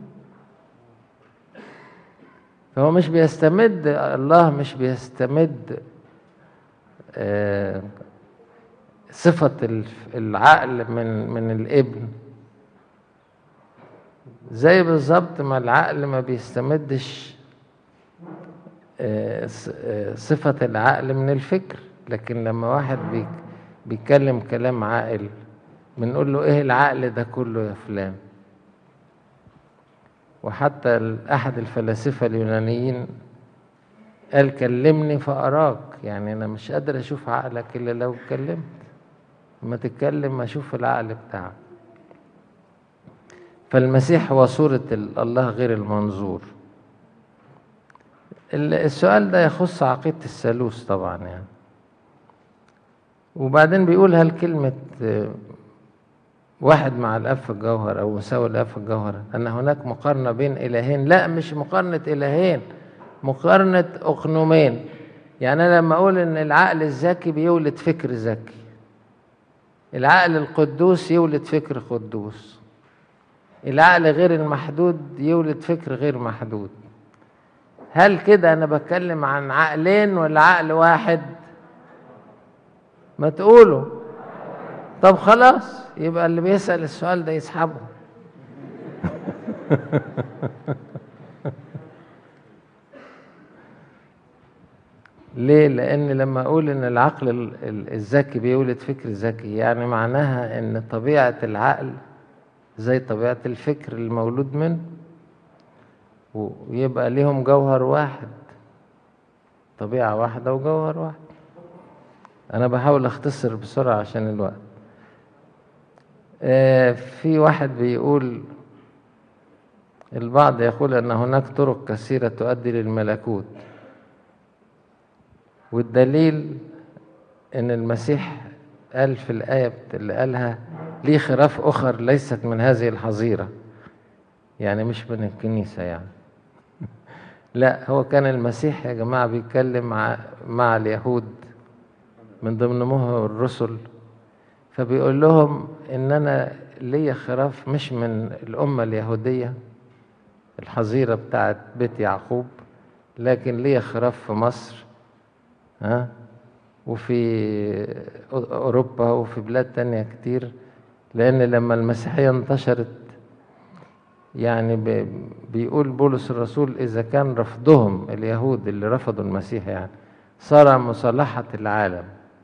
فهو مش بيستمد الله مش بيستمد آه، صفة الف- العقل من من الابن زي بالظبط ما العقل ما بيستمدش آه، ص- آه، صفة العقل من الفكر لكن لما واحد بيك- بيتكلم كلام عاقل بنقول له ايه العقل ده كله يا فلان وحتى ال- احد الفلاسفة اليونانيين قال كلمني فأراك يعني أنا مش قادر أشوف عقلك إلا لو اتكلمت لما تتكلم أشوف العقل بتاعك فالمسيح هو صورة ال- الله غير المنظور ال- السؤال ده يخص عقيدة الثالوث طبعا يعني وبعدين بيقول هل كلمة آه، واحد مع الأب في الجوهر أو مساوي الأب في الجوهر أن هناك مقارنة بين إلهين لا مش مقارنة إلهين مقارنة أقنومين يعني أنا لما أقول إن العقل الذكي بيولد فكر ذكي العقل القدوس يولد فكر قدوس العقل غير المحدود يولد فكر غير محدود هل كده أنا بتكلم عن عقلين ولا عقل واحد ما تقولوا طب خلاص يبقى اللي بيسأل السؤال ده يسحبه ليه؟ لأن لما أقول إن العقل ال- ال- الذكي بيولد فكر ذكي يعني معناها إن طبيعة العقل زي طبيعة الفكر المولود منه ويبقى ليهم جوهر واحد طبيعة واحدة وجوهر واحد أنا بحاول أختصر بسرعة عشان الوقت آه، في واحد بيقول البعض يقول أن هناك طرق كثيرة تؤدي للملكوت والدليل ان المسيح قال في الآية بت- اللي قالها لي خراف أخر ليست من هذه الحظيرة يعني مش من الكنيسة يعني لا هو كان المسيح يا جماعة بيتكلم مع, مع اليهود من ضمنهم الرسل فبيقول لهم ان انا ليا خراف مش من الامه اليهوديه الحظيره بتاعت بيت يعقوب لكن ليا خراف في مصر ها وفي اوروبا وفي بلاد تانية كتير لان لما المسيحيه انتشرت يعني ب- بيقول بولس الرسول اذا كان رفضهم اليهود اللي رفضوا المسيح يعني صار مصالحه العالم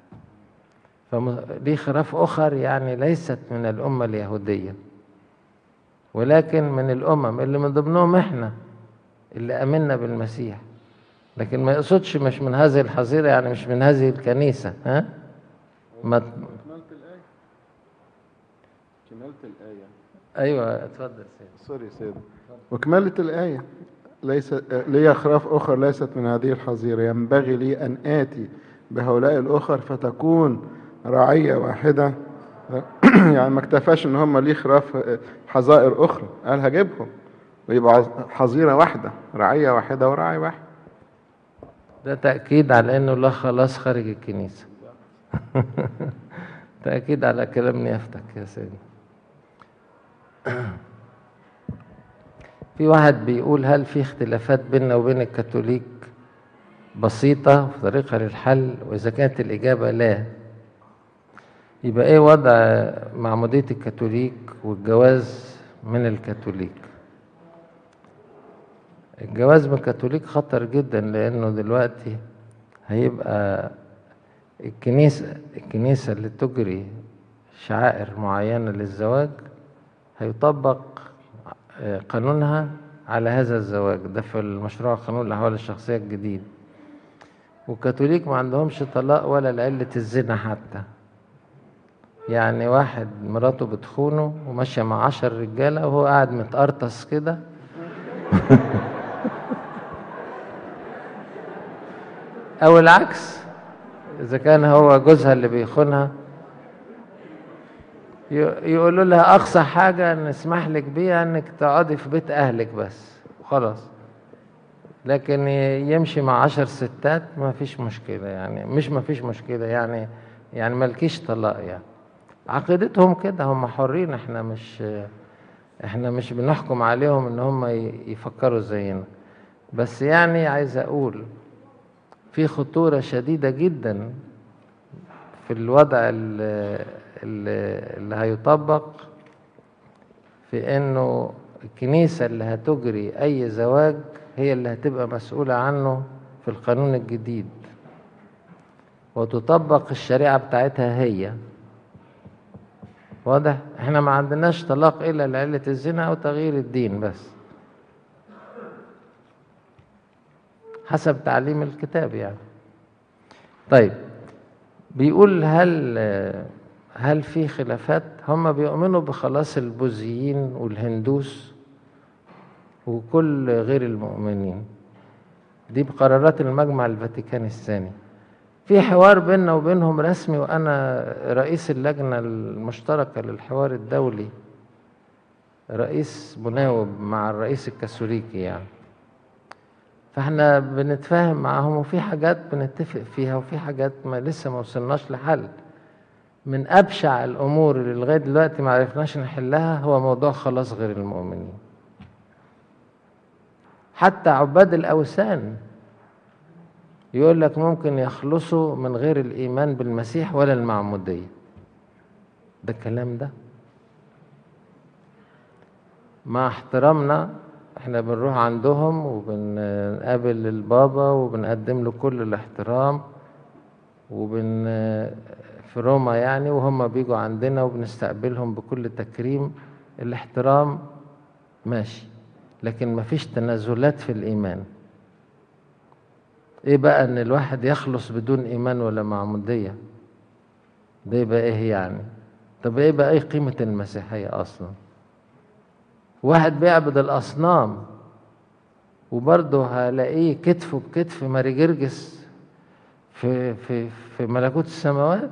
فليه خراف أخر يعني ليست من الأمة اليهودية ولكن من الأمم اللي من ضمنهم إحنا اللي آمنا بالمسيح لكن ما يقصدش مش من هذه الحظيرة يعني مش من هذه الكنيسة ها ما كملت الآية كملت الآية أيوة اتفضل سيدي سوري سيدي وكملة الآية ليس لي خراف أخر ليست من هذه الحظيرة ينبغي لي أن آتي بهؤلاء الأخر فتكون رعية واحدة يعني ما اكتفاش ان هم ليه خراف حظائر اخرى قال هجيبهم ويبقى حظيرة واحدة رعية واحدة وراعي واحد ده تأكيد على إنه لا خلاص خارج الكنيسة تأكيد على كلام نيافتك يا سيدي في واحد بيقول هل في اختلافات بيننا وبين الكاثوليك بسيطة في طريقة للحل وإذا كانت الإجابة لا يبقى إيه وضع معمودية الكاثوليك والجواز من الكاثوليك الجواز من الكاثوليك خطر جدا لأنه دلوقتي هيبقى الكنيسة الكنيسة اللي تجري شعائر معينة للزواج هيطبق آه، قانونها على هذا الزواج ده في المشروع قانون الأحوال الشخصية الجديد والكاثوليك ما عندهمش طلاق ولا لعلة الزنا حتى يعني واحد مراته بتخونه وماشية مع عشر رجالة وهو قاعد متقرطس كده أو العكس إذا كان هو جوزها اللي بيخونها ي- يقولوا لها اقصى حاجه نسمح لك بيها انك تقعدي في بيت اهلك بس خلاص لكن ي- يمشي مع عشر ستات ما فيش مشكله يعني مش ما فيش مشكله يعني يعني ملكيش طلاق يعني عقيدتهم كده هم حرين احنا مش احنا مش بنحكم عليهم ان هم ي- يفكروا زينا بس يعني عايز اقول في خطورة شديدة جدا في الوضع اللي, اللي هيطبق في انه الكنيسة اللي هتجري اي زواج هي اللي هتبقى مسؤولة عنه في القانون الجديد وتطبق الشريعة بتاعتها هي واضح احنا ما عندناش طلاق الا لعلة الزنا او تغيير الدين بس حسب تعليم الكتاب يعني طيب بيقول هل هل في خلافات هم بيؤمنوا بخلاص البوذيين والهندوس وكل غير المؤمنين دي بقرارات المجمع الفاتيكاني الثاني في حوار بيننا وبينهم رسمي وانا رئيس اللجنه المشتركه للحوار الدولي رئيس مناوب مع الرئيس الكاثوليكي يعني فاحنا بنتفاهم معاهم وفي حاجات بنتفق فيها وفي حاجات ما لسه ما وصلناش لحل من ابشع الامور اللي لغايه دلوقتي ما عرفناش نحلها هو موضوع خلاص غير المؤمنين حتى عباد الاوثان يقول لك ممكن يخلصوا من غير الايمان بالمسيح ولا المعموديه ده الكلام ده مع احترامنا احنا بنروح عندهم وبنقابل البابا وبنقدم له كل الاحترام وبن في روما يعني وهم بيجوا عندنا وبنستقبلهم بكل تكريم الاحترام ماشي لكن مفيش تنازلات في الايمان ايه بقى ان الواحد يخلص بدون ايمان ولا معموديه ده يبقى ايه يعني طب ايه بقى ايه قيمه المسيحيه اصلا واحد بيعبد الاصنام وبرضه هلاقيه كتفه بكتف ماري جرجس في في في ملكوت السماوات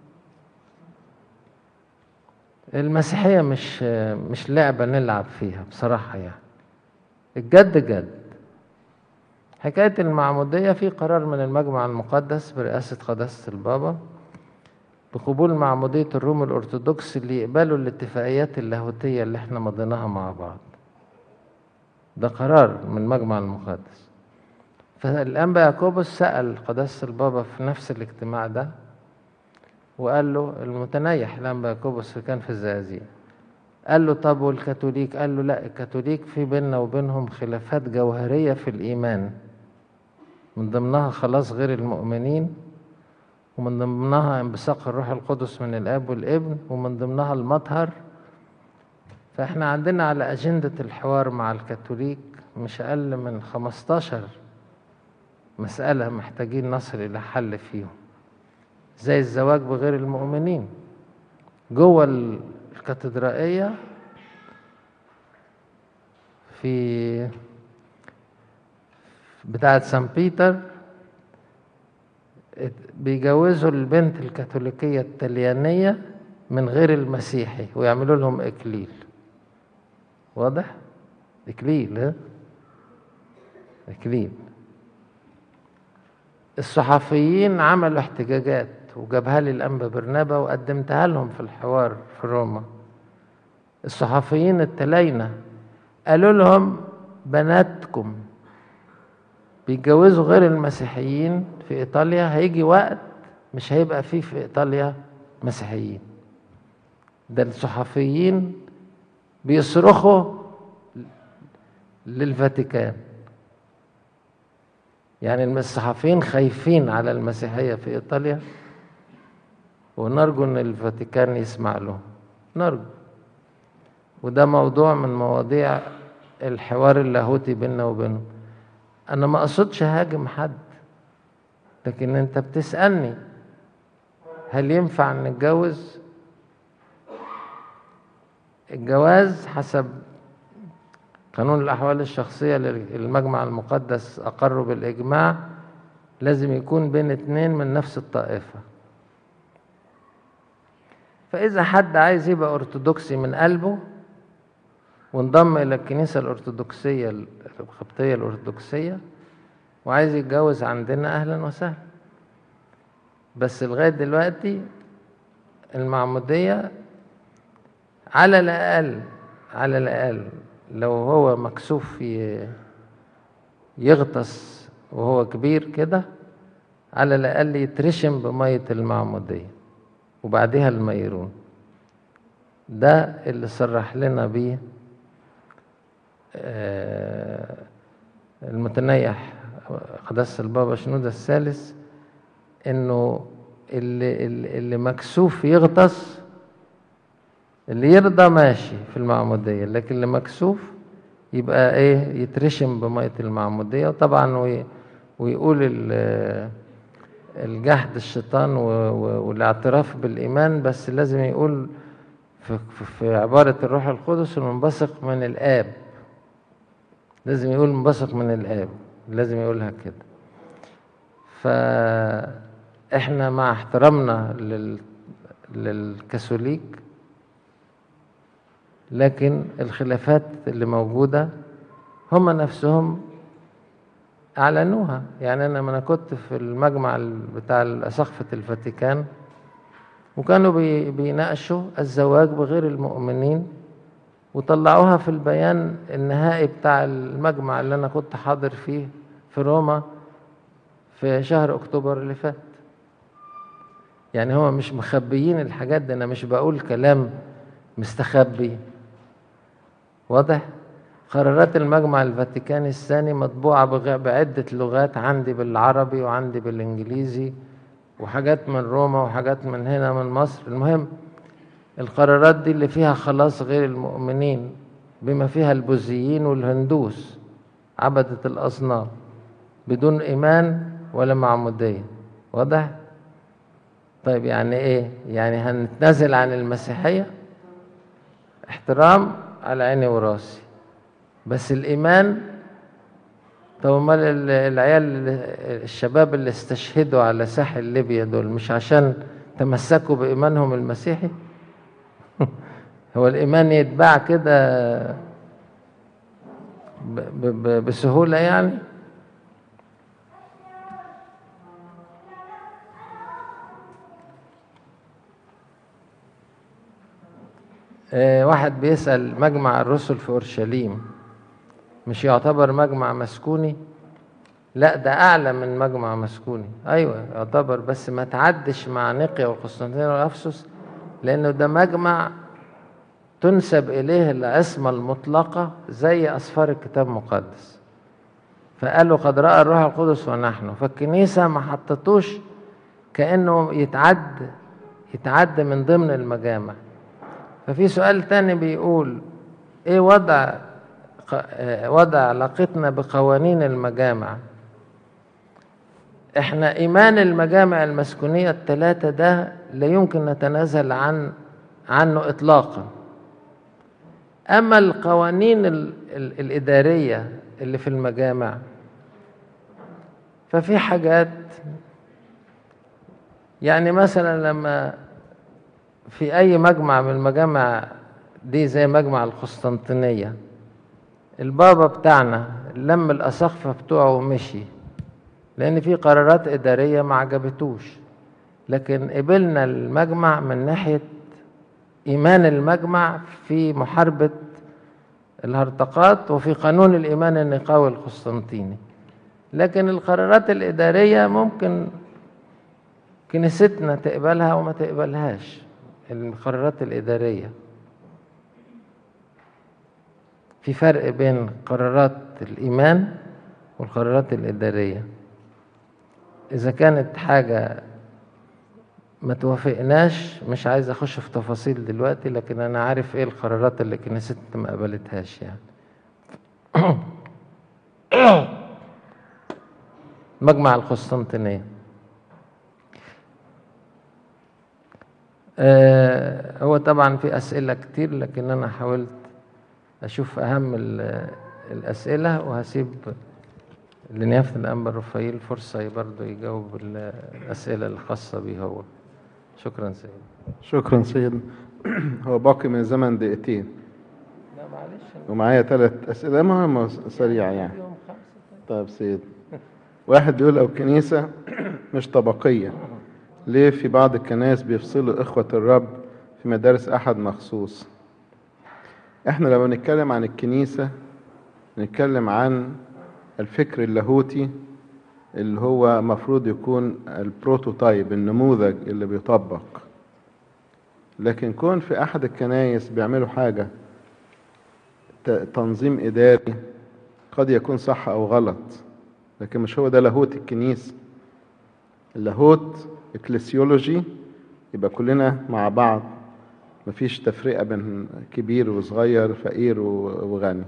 المسيحيه مش مش لعبه نلعب فيها بصراحه يعني الجد جد حكايه المعموديه في قرار من المجمع المقدس برئاسه قداسه البابا بقبول معمودية الروم الأرثوذكس اللي يقبلوا الاتفاقيات اللاهوتية اللي احنا مضيناها مع بعض ده قرار من المجمع المقدس فالأنبا يعقوبوس سأل قداسة البابا في نفس الاجتماع ده وقال له المتنيح الأنبا يعقوبوس اللي كان في الزقازيق قال له طب والكاثوليك قال له لا الكاثوليك في بيننا وبينهم خلافات جوهرية في الإيمان من ضمنها خلاص غير المؤمنين ومن ضمنها انبثاق الروح القدس من الاب والابن ومن ضمنها المطهر فاحنا عندنا على أجندة الحوار مع الكاثوليك مش أقل من 15 مسألة محتاجين نصل إلى حل فيهم زي الزواج بغير المؤمنين جوه الكاتدرائية في بتاعة سان بيتر بيجوزوا البنت الكاثوليكية الطليانية من غير المسيحي ويعملوا لهم إكليل واضح؟ إكليل ها؟ إكليل الصحفيين عملوا احتجاجات وجابها لي الأنبا برنابا وقدمتها لهم في الحوار في روما الصحفيين التلاينة قالوا لهم بناتكم بيتجوزوا غير المسيحيين في ايطاليا هيجي وقت مش هيبقى فيه في ايطاليا مسيحيين ده الصحفيين بيصرخوا للفاتيكان يعني الصحفيين خايفين على المسيحية في إيطاليا ونرجو أن الفاتيكان يسمع لهم نرجو وده موضوع من مواضيع الحوار اللاهوتي بيننا وبينهم انا ما اقصدش هاجم حد لكن انت بتسالني هل ينفع نتجوز الجواز حسب قانون الاحوال الشخصيه للمجمع المقدس اقره بالاجماع لازم يكون بين اتنين من نفس الطائفه فإذا حد عايز يبقى أرثوذكسي من قلبه وانضم إلى الكنيسة الأرثوذكسية القبطية الأرثوذكسية وعايز يتجوز عندنا أهلا وسهلا بس لغاية دلوقتي المعمودية على الأقل على الأقل لو هو مكسوف ي- يغطس وهو كبير كده على الأقل يترشم بمية المعمودية وبعدها الميرون ده اللي صرح لنا بيه آه، المتنيح قداسة البابا شنودة الثالث انه اللي, اللي اللي مكسوف يغطس اللي يرضى ماشي في المعمودية لكن اللي مكسوف يبقى ايه يترشم بمية المعمودية وطبعا وي ويقول ال- الجحد الشيطان و- و- والاعتراف بالإيمان بس لازم يقول في, في- في عبارة الروح القدس المنبثق من الآب لازم يقول منبثق من الآب لازم يقولها كده فإحنا مع احترامنا لل... للكاثوليك لكن الخلافات اللي موجودة هم نفسهم أعلنوها يعني أنا ما أنا كنت في المجمع ال- بتاع أساقفة الفاتيكان وكانوا بي- بيناقشوا الزواج بغير المؤمنين وطلعوها في البيان النهائي بتاع المجمع اللي أنا كنت حاضر فيه في روما في شهر أكتوبر اللي فات يعني هو مش مخبيين الحاجات دي أنا مش بقول كلام مستخبي واضح قرارات المجمع الفاتيكاني الثاني مطبوعة بغ- بعدة لغات عندي بالعربي وعندي بالإنجليزي وحاجات من روما وحاجات من هنا من مصر المهم القرارات دي اللي فيها خلاص غير المؤمنين بما فيها البوذيين والهندوس عبدة الأصنام بدون إيمان ولا معمودية واضح؟ طيب يعني إيه؟ يعني هنتنازل عن المسيحية؟ احترام على عيني وراسي بس الإيمان طب امال ال- العيال اللي- الشباب اللي استشهدوا على ساحل ليبيا دول مش عشان تمسكوا بإيمانهم المسيحي هو الإيمان يتباع كده ب- ب- ب- بسهولة يعني آه، واحد بيسأل مجمع الرسل في أورشليم مش يعتبر مجمع مسكوني لا ده أعلى من مجمع مسكوني أيوة يعتبر بس ما تعدش مع نقيا والقسطنطينية وأفسس لأنه ده مجمع تنسب إليه العصمة المطلقة زي أسفار الكتاب المقدس فقالوا قد رأى الروح القدس ونحن فالكنيسة ما حطتوش كأنه يتعد يتعد من ضمن المجامع ففي سؤال تاني بيقول ايه وضع ق- آه، وضع علاقتنا بقوانين المجامع احنا ايمان المجامع المسكونية الثلاثة ده لا يمكن نتنازل عن عنه اطلاقا اما القوانين ال ال الادارية اللي في المجامع ففي حاجات يعني مثلا لما في أي مجمع من المجامع دي زي مجمع القسطنطينية البابا بتاعنا لم الأساقفة بتوعه ومشي لأن في قرارات إدارية ما عجبتوش لكن قبلنا المجمع من ناحية إيمان المجمع في محاربة الهرطقات وفي قانون الإيمان النقاوي القسطنطيني لكن القرارات الإدارية ممكن كنيستنا تقبلها وما تقبلهاش القرارات الإدارية في فرق بين قرارات الإيمان والقرارات الإدارية إذا كانت حاجة ما توافقناش مش عايز أخش في تفاصيل دلوقتي لكن أنا عارف إيه القرارات اللي كنيستنا ما قبلتهاش يعني مجمع القسطنطينية آه، هو طبعا في أسئلة كتير لكن أنا حاولت أشوف أهم ال- الأسئلة وهسيب لنيافة الأنبا رفايل فرصة برضه يجاوب ال- الأسئلة الخاصة بيه هو شكرا سيد شكرا سيد هو باقي من الزمن دقيقتين لا معلش ومعايا ثلاث أسئلة مهمة سريعة يعني يوم خمسة طيب سيد واحد بيقول لو الكنيسة مش طبقية ليه في بعض الكنائس بيفصلوا إخوة الرب في مدارس أحد مخصوص احنا لما نتكلم عن الكنيسة نتكلم عن الفكر اللاهوتي اللي هو مفروض يكون البروتوتايب النموذج اللي بيطبق لكن كون في أحد الكنائس بيعملوا حاجة ت- تنظيم إداري قد يكون صح أو غلط لكن مش هو ده لاهوت الكنيسة اللاهوت اكليسيولوجي يبقى كلنا مع بعض مفيش تفرقة بين كبير وصغير فقير و- وغني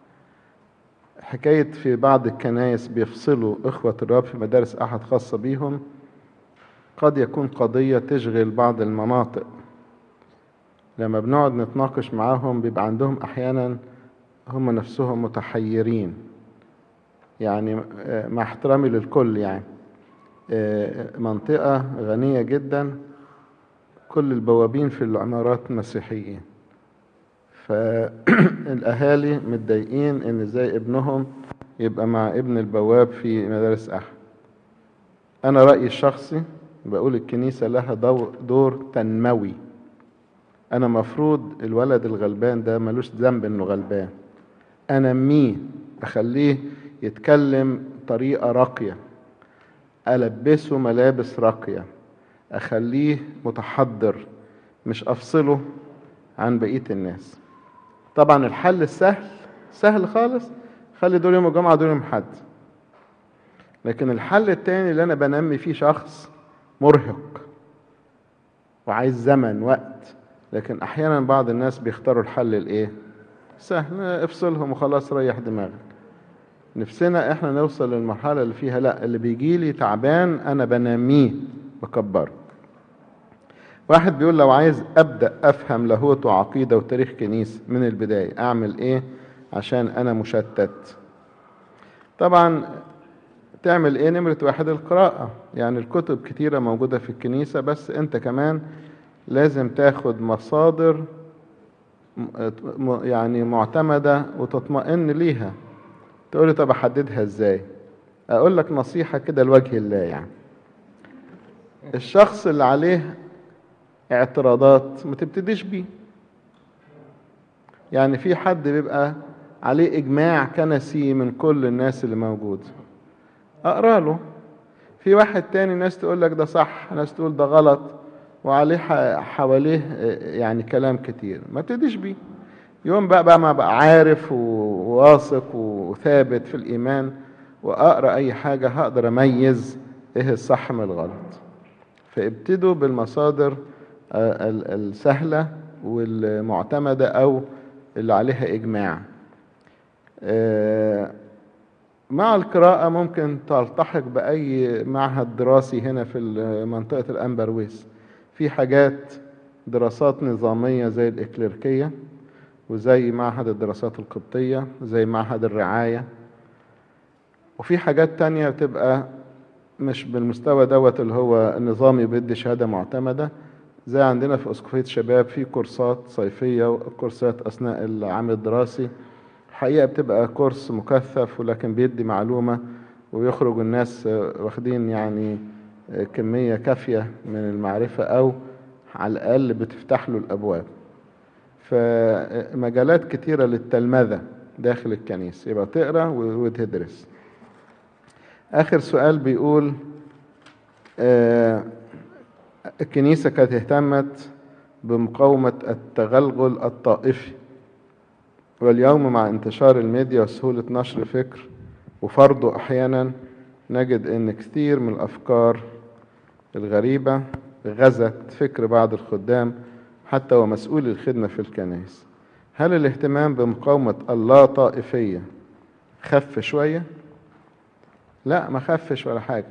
حكاية في بعض الكنائس بيفصلوا إخوة الرب في مدارس أحد خاصة بيهم قد يكون قضية تشغل بعض المناطق لما بنقعد نتناقش معاهم بيبقى عندهم أحيانا هم نفسهم متحيرين يعني آه، مع احترامي للكل يعني آه، منطقة غنية جدا كل البوابين في العمارات مسيحيين فالأهالي متضايقين إن إزاي ابنهم يبقى مع ابن البواب في مدارس أحد أنا رأيي الشخصي بقول الكنيسة لها دور, دور تنموي أنا مفروض الولد الغلبان ده ملوش ذنب إنه غلبان أنميه أخليه يتكلم طريقة راقية ألبسه ملابس راقية أخليه متحضر مش أفصله عن بقية الناس طبعا الحل السهل سهل خالص خلي دول يوم الجمعة دول يوم حد لكن الحل التاني اللي أنا بنمي فيه شخص مرهق وعايز زمن وقت لكن أحيانا بعض الناس بيختاروا الحل الإيه؟ سهل افصلهم وخلاص ريح دماغك نفسنا احنا نوصل للمرحلة اللي فيها لا اللي بيجي لي تعبان انا بناميه بكبره واحد بيقول لو عايز ابدا افهم لاهوت وعقيده وتاريخ كنيسه من البدايه اعمل ايه عشان انا مشتت طبعا تعمل ايه نمرة واحد القراءة يعني الكتب كتيرة موجودة في الكنيسة بس انت كمان لازم تاخد مصادر م- يعني معتمدة وتطمئن ليها تقول لي طب احددها ازاي اقول لك نصيحة كده لوجه الله يعني الشخص اللي عليه اعتراضات ما تبتديش بيه يعني في حد بيبقى عليه اجماع كنسي من كل الناس اللي موجود اقرا له في واحد تاني ناس تقول لك ده صح ناس تقول ده غلط وعليه ح- حواليه آه، يعني كلام كتير ما تبتديش بيه يوم بقى بقى ما بقى عارف وواثق وثابت في الإيمان وأقرأ أي حاجة هقدر أميز إيه الصح من الغلط فابتدوا بالمصادر آه، ال- السهلة والمعتمدة أو اللي عليها إجماع آه، مع القراءة ممكن تلتحق بأي معهد دراسي هنا في منطقة الأنبرويس في حاجات دراسات نظامية زي الإكليركية وزي معهد الدراسات القبطية زي معهد الرعاية وفي حاجات تانية بتبقى مش بالمستوى دوت اللي هو النظامي بيدي شهادة معتمدة زي عندنا في أسقفية شباب في كورسات صيفية وكورسات أثناء العام الدراسي الحقيقة بتبقى كورس مكثف ولكن بيدي معلومة ويخرج الناس واخدين يعني كمية كافية من المعرفة أو على الأقل بتفتح له الأبواب فمجالات كتيرة للتلمذة داخل الكنيسة يبقى تقرأ وتدرس آخر سؤال بيقول آه الكنيسة كانت اهتمت بمقاومة التغلغل الطائفي واليوم مع انتشار الميديا وسهولة نشر الفكر وفرضه أحيانا نجد أن كثير من الأفكار الغريبة غزت فكر بعض الخدام حتى ومسؤول الخدمة في الكنائس هل الاهتمام بمقاومة اللا طائفية خف شوية؟ لا ما خفش ولا حاجة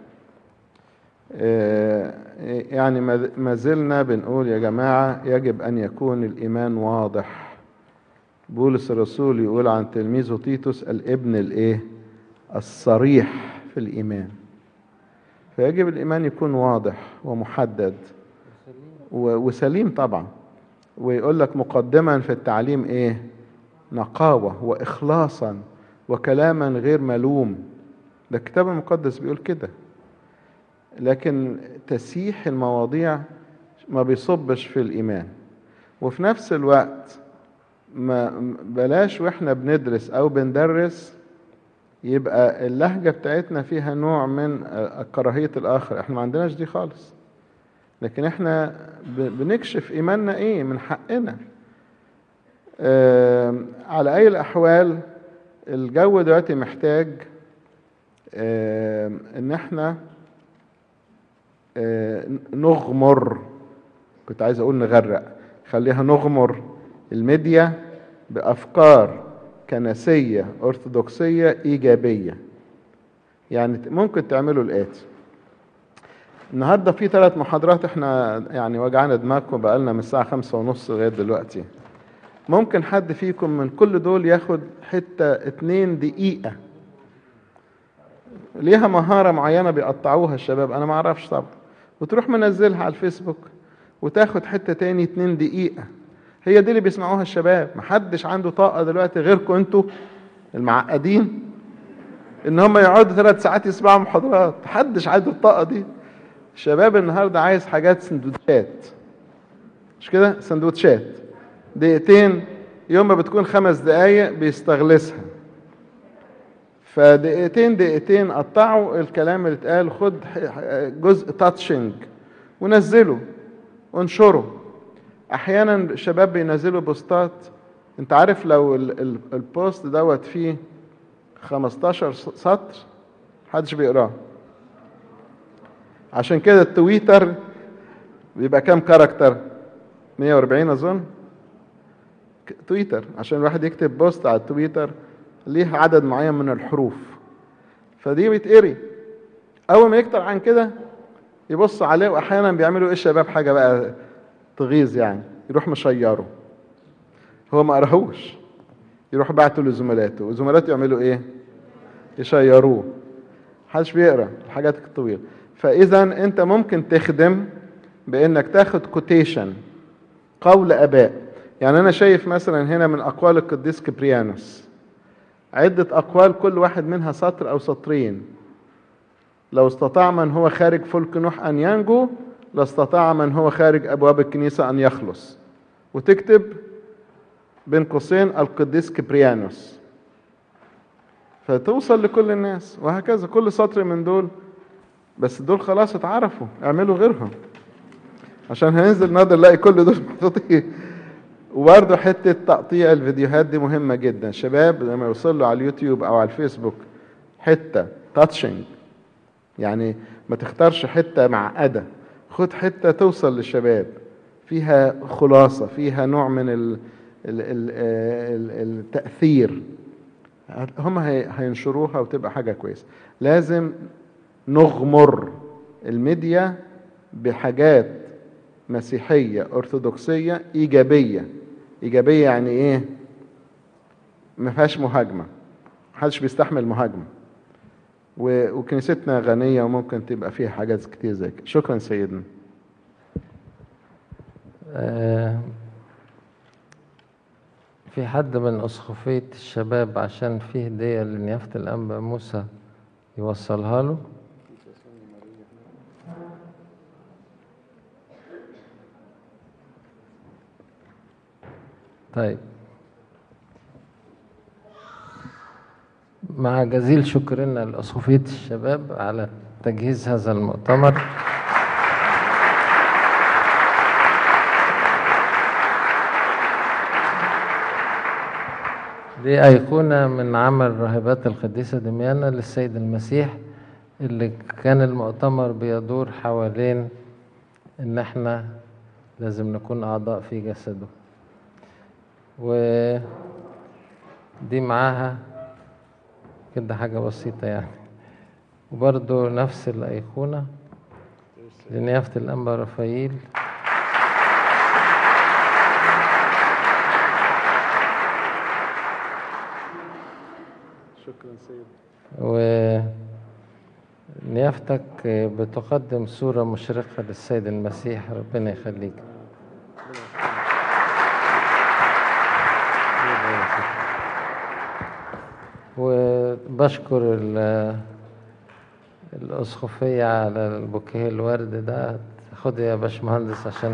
يعني ما زلنا بنقول يا جماعة يجب أن يكون الإيمان واضح بولس الرسول يقول عن تلميذه تيتوس الابن الايه الصريح في الإيمان فيجب الإيمان يكون واضح ومحدد و- وسليم طبعا ويقول لك مقدما في التعليم ايه نقاوة وإخلاصا وكلاما غير ملوم ده الكتاب المقدس بيقول كده لكن تسييح المواضيع ما بيصبش في الإيمان وفي نفس الوقت ما بلاش واحنا بندرس أو بندرس يبقى اللهجة بتاعتنا فيها نوع من آه، كراهية الآخر احنا ما عندناش دي خالص لكن احنا ب- بنكشف إيماننا إيه من حقنا آم، على أي الأحوال الجو دلوقتي محتاج آم، إن احنا آه، نغمر كنت عايز أقول نغرق خليها نغمر الميديا بأفكار كنسية أرثوذكسية إيجابية يعني ممكن تعملوا الآتي النهاردة في ثلاث محاضرات احنا يعني وجعنا دماغكم بقالنا من الساعة خمسة ونص لغاية دلوقتي ممكن حد فيكم من كل دول ياخد حتة اتنين دقيقة ليها مهارة معينة بيقطعوها الشباب أنا ما أعرفش طبعا وتروح منزلها على الفيسبوك وتاخد حتة تاني اتنين دقيقة هي دي اللي بيسمعوها الشباب محدش عنده طاقة دلوقتي غيركم انتوا المعقدين ان هم يقعدوا ثلاث ساعات يسمعوا محاضرات محدش عنده الطاقة دي الشباب النهاردة عايز حاجات سندوتشات مش كده سندوتشات دقيقتين يوم ما بتكون خمس دقايق بيستغلسها فدقيقتين دقيقتين قطعوا الكلام اللي اتقال خد جزء تاتشنج ونزله وانشره احيانا الشباب بينزلوا بوستات انت عارف لو ال- ال- البوست دوت فيه 15 سطر محدش بيقراه عشان كده التويتر بيبقى كام كاركتر 140 اظن ك- تويتر عشان الواحد يكتب بوست على التويتر ليه عدد معين من الحروف فدي بيتقري اول ما يكتر عن كده يبص عليه واحيانا بيعملوا ايه الشباب حاجه بقى تغيظ يعني يروح مشيره هو ما قراهوش يروح بعته لزملاته وزملاته يعملوا ايه يشيروه محدش بيقرا الحاجات الطويله فاذا انت ممكن تخدم بانك تاخد كوتيشن قول اباء يعني انا شايف مثلا هنا من اقوال القديس كبريانوس عده اقوال كل واحد منها سطر او سطرين لو استطاع من هو خارج فلك نوح ان ينجو لاستطاع من هو خارج ابواب الكنيسه ان يخلص وتكتب بين قوسين القديس كبريانوس فتوصل لكل الناس وهكذا كل سطر من دول بس دول خلاص اتعرفوا اعملوا غيرهم عشان هننزل نقدر نلاقي كل دول محطوطين وبرضه حتة تقطيع الفيديوهات دي مهمة جدا شباب لما يوصل له على اليوتيوب أو على الفيسبوك حتة تاتشنج يعني ما تختارش حتة معقدة خد حتة توصل للشباب فيها خلاصة فيها نوع من ال ال ال ال التأثير هم هي- هينشروها وتبقى حاجة كويسة لازم نغمر الميديا بحاجات مسيحية أرثوذكسية إيجابية إيجابية يعني إيه؟ ما فيهاش مهاجمة محدش بيستحمل مهاجمة و- وكنيستنا غنية وممكن تبقى فيها حاجات كتير زي كده شكرا سيدنا آه، في حد من أسقفية الشباب عشان فيه هدية لنيافة الأنبا موسى يوصلها له طيب مع جزيل شكرنا لأسقفية الشباب على تجهيز هذا المؤتمر دي أيقونة من عمل راهبات القديسة دميانة للسيد المسيح اللي كان المؤتمر بيدور حوالين إن إحنا لازم نكون أعضاء في جسده ودي معاها كده حاجة بسيطة يعني وبرضو نفس الأيقونة لنيافة الأنبا رفايل شكرا سيدنا و نيافتك بتقدم صورة مشرقة للسيد المسيح ربنا يخليك وبشكر ال- الأسقفية على البوكيه الورد ده خد يا باشمهندس عشان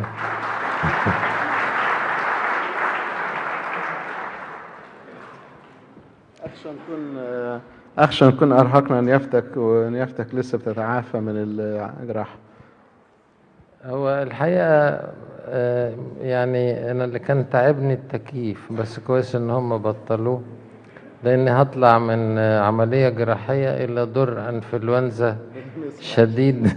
أخشى نكون أخشى نكون أرهقنا نيافتك ونيافتك لسه بتتعافى من الجراحة هو الحقيقة آه، يعني أنا اللي كان تعبني التكييف بس كويس إن هم بطلوه لأني هطلع من آه، عملية جراحية إلى دور أنفلونزا شديد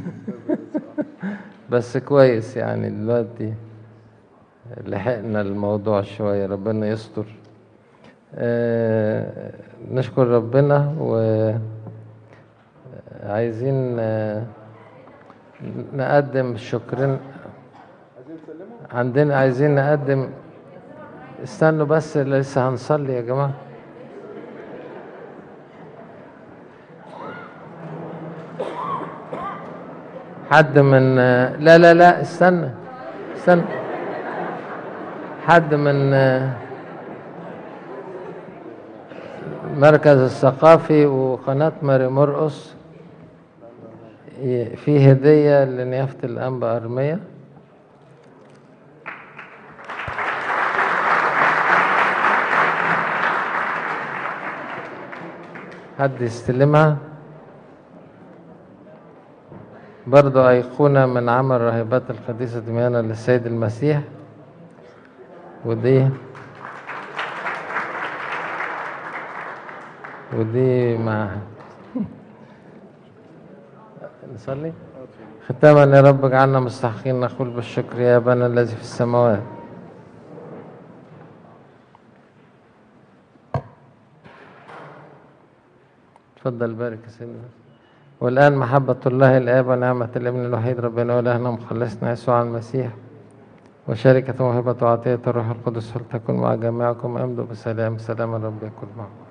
بس كويس يعني دلوقتي لحقنا الموضوع شوية ربنا يستر آه، نشكر ربنا وعايزين آه، نقدم شكرنا عندنا عايزين نقدم استنوا بس لسه هنصلي يا جماعة حد من لا لا لا استنى استنى حد من المركز الثقافي وقناة ماري مرقص ي- في هدية لنيافة الأنبا أرمية حد يستلمها برضو أيقونة من عمل راهبات القديسة دميانة للسيد المسيح ودي ودي مع نصلي ختاما يا رب اجعلنا مستحقين نقول بالشكر يا ابانا الذي في السماوات تفضل بارك يا سيدنا والآن محبة الله الآب ونعمة الابن الوحيد ربنا وإلهنا مخلصنا يسوع المسيح وشركة موهبة وعطية الروح القدس فلتكن مع جميعكم امضوا بسلام سلام الرب يكن معكم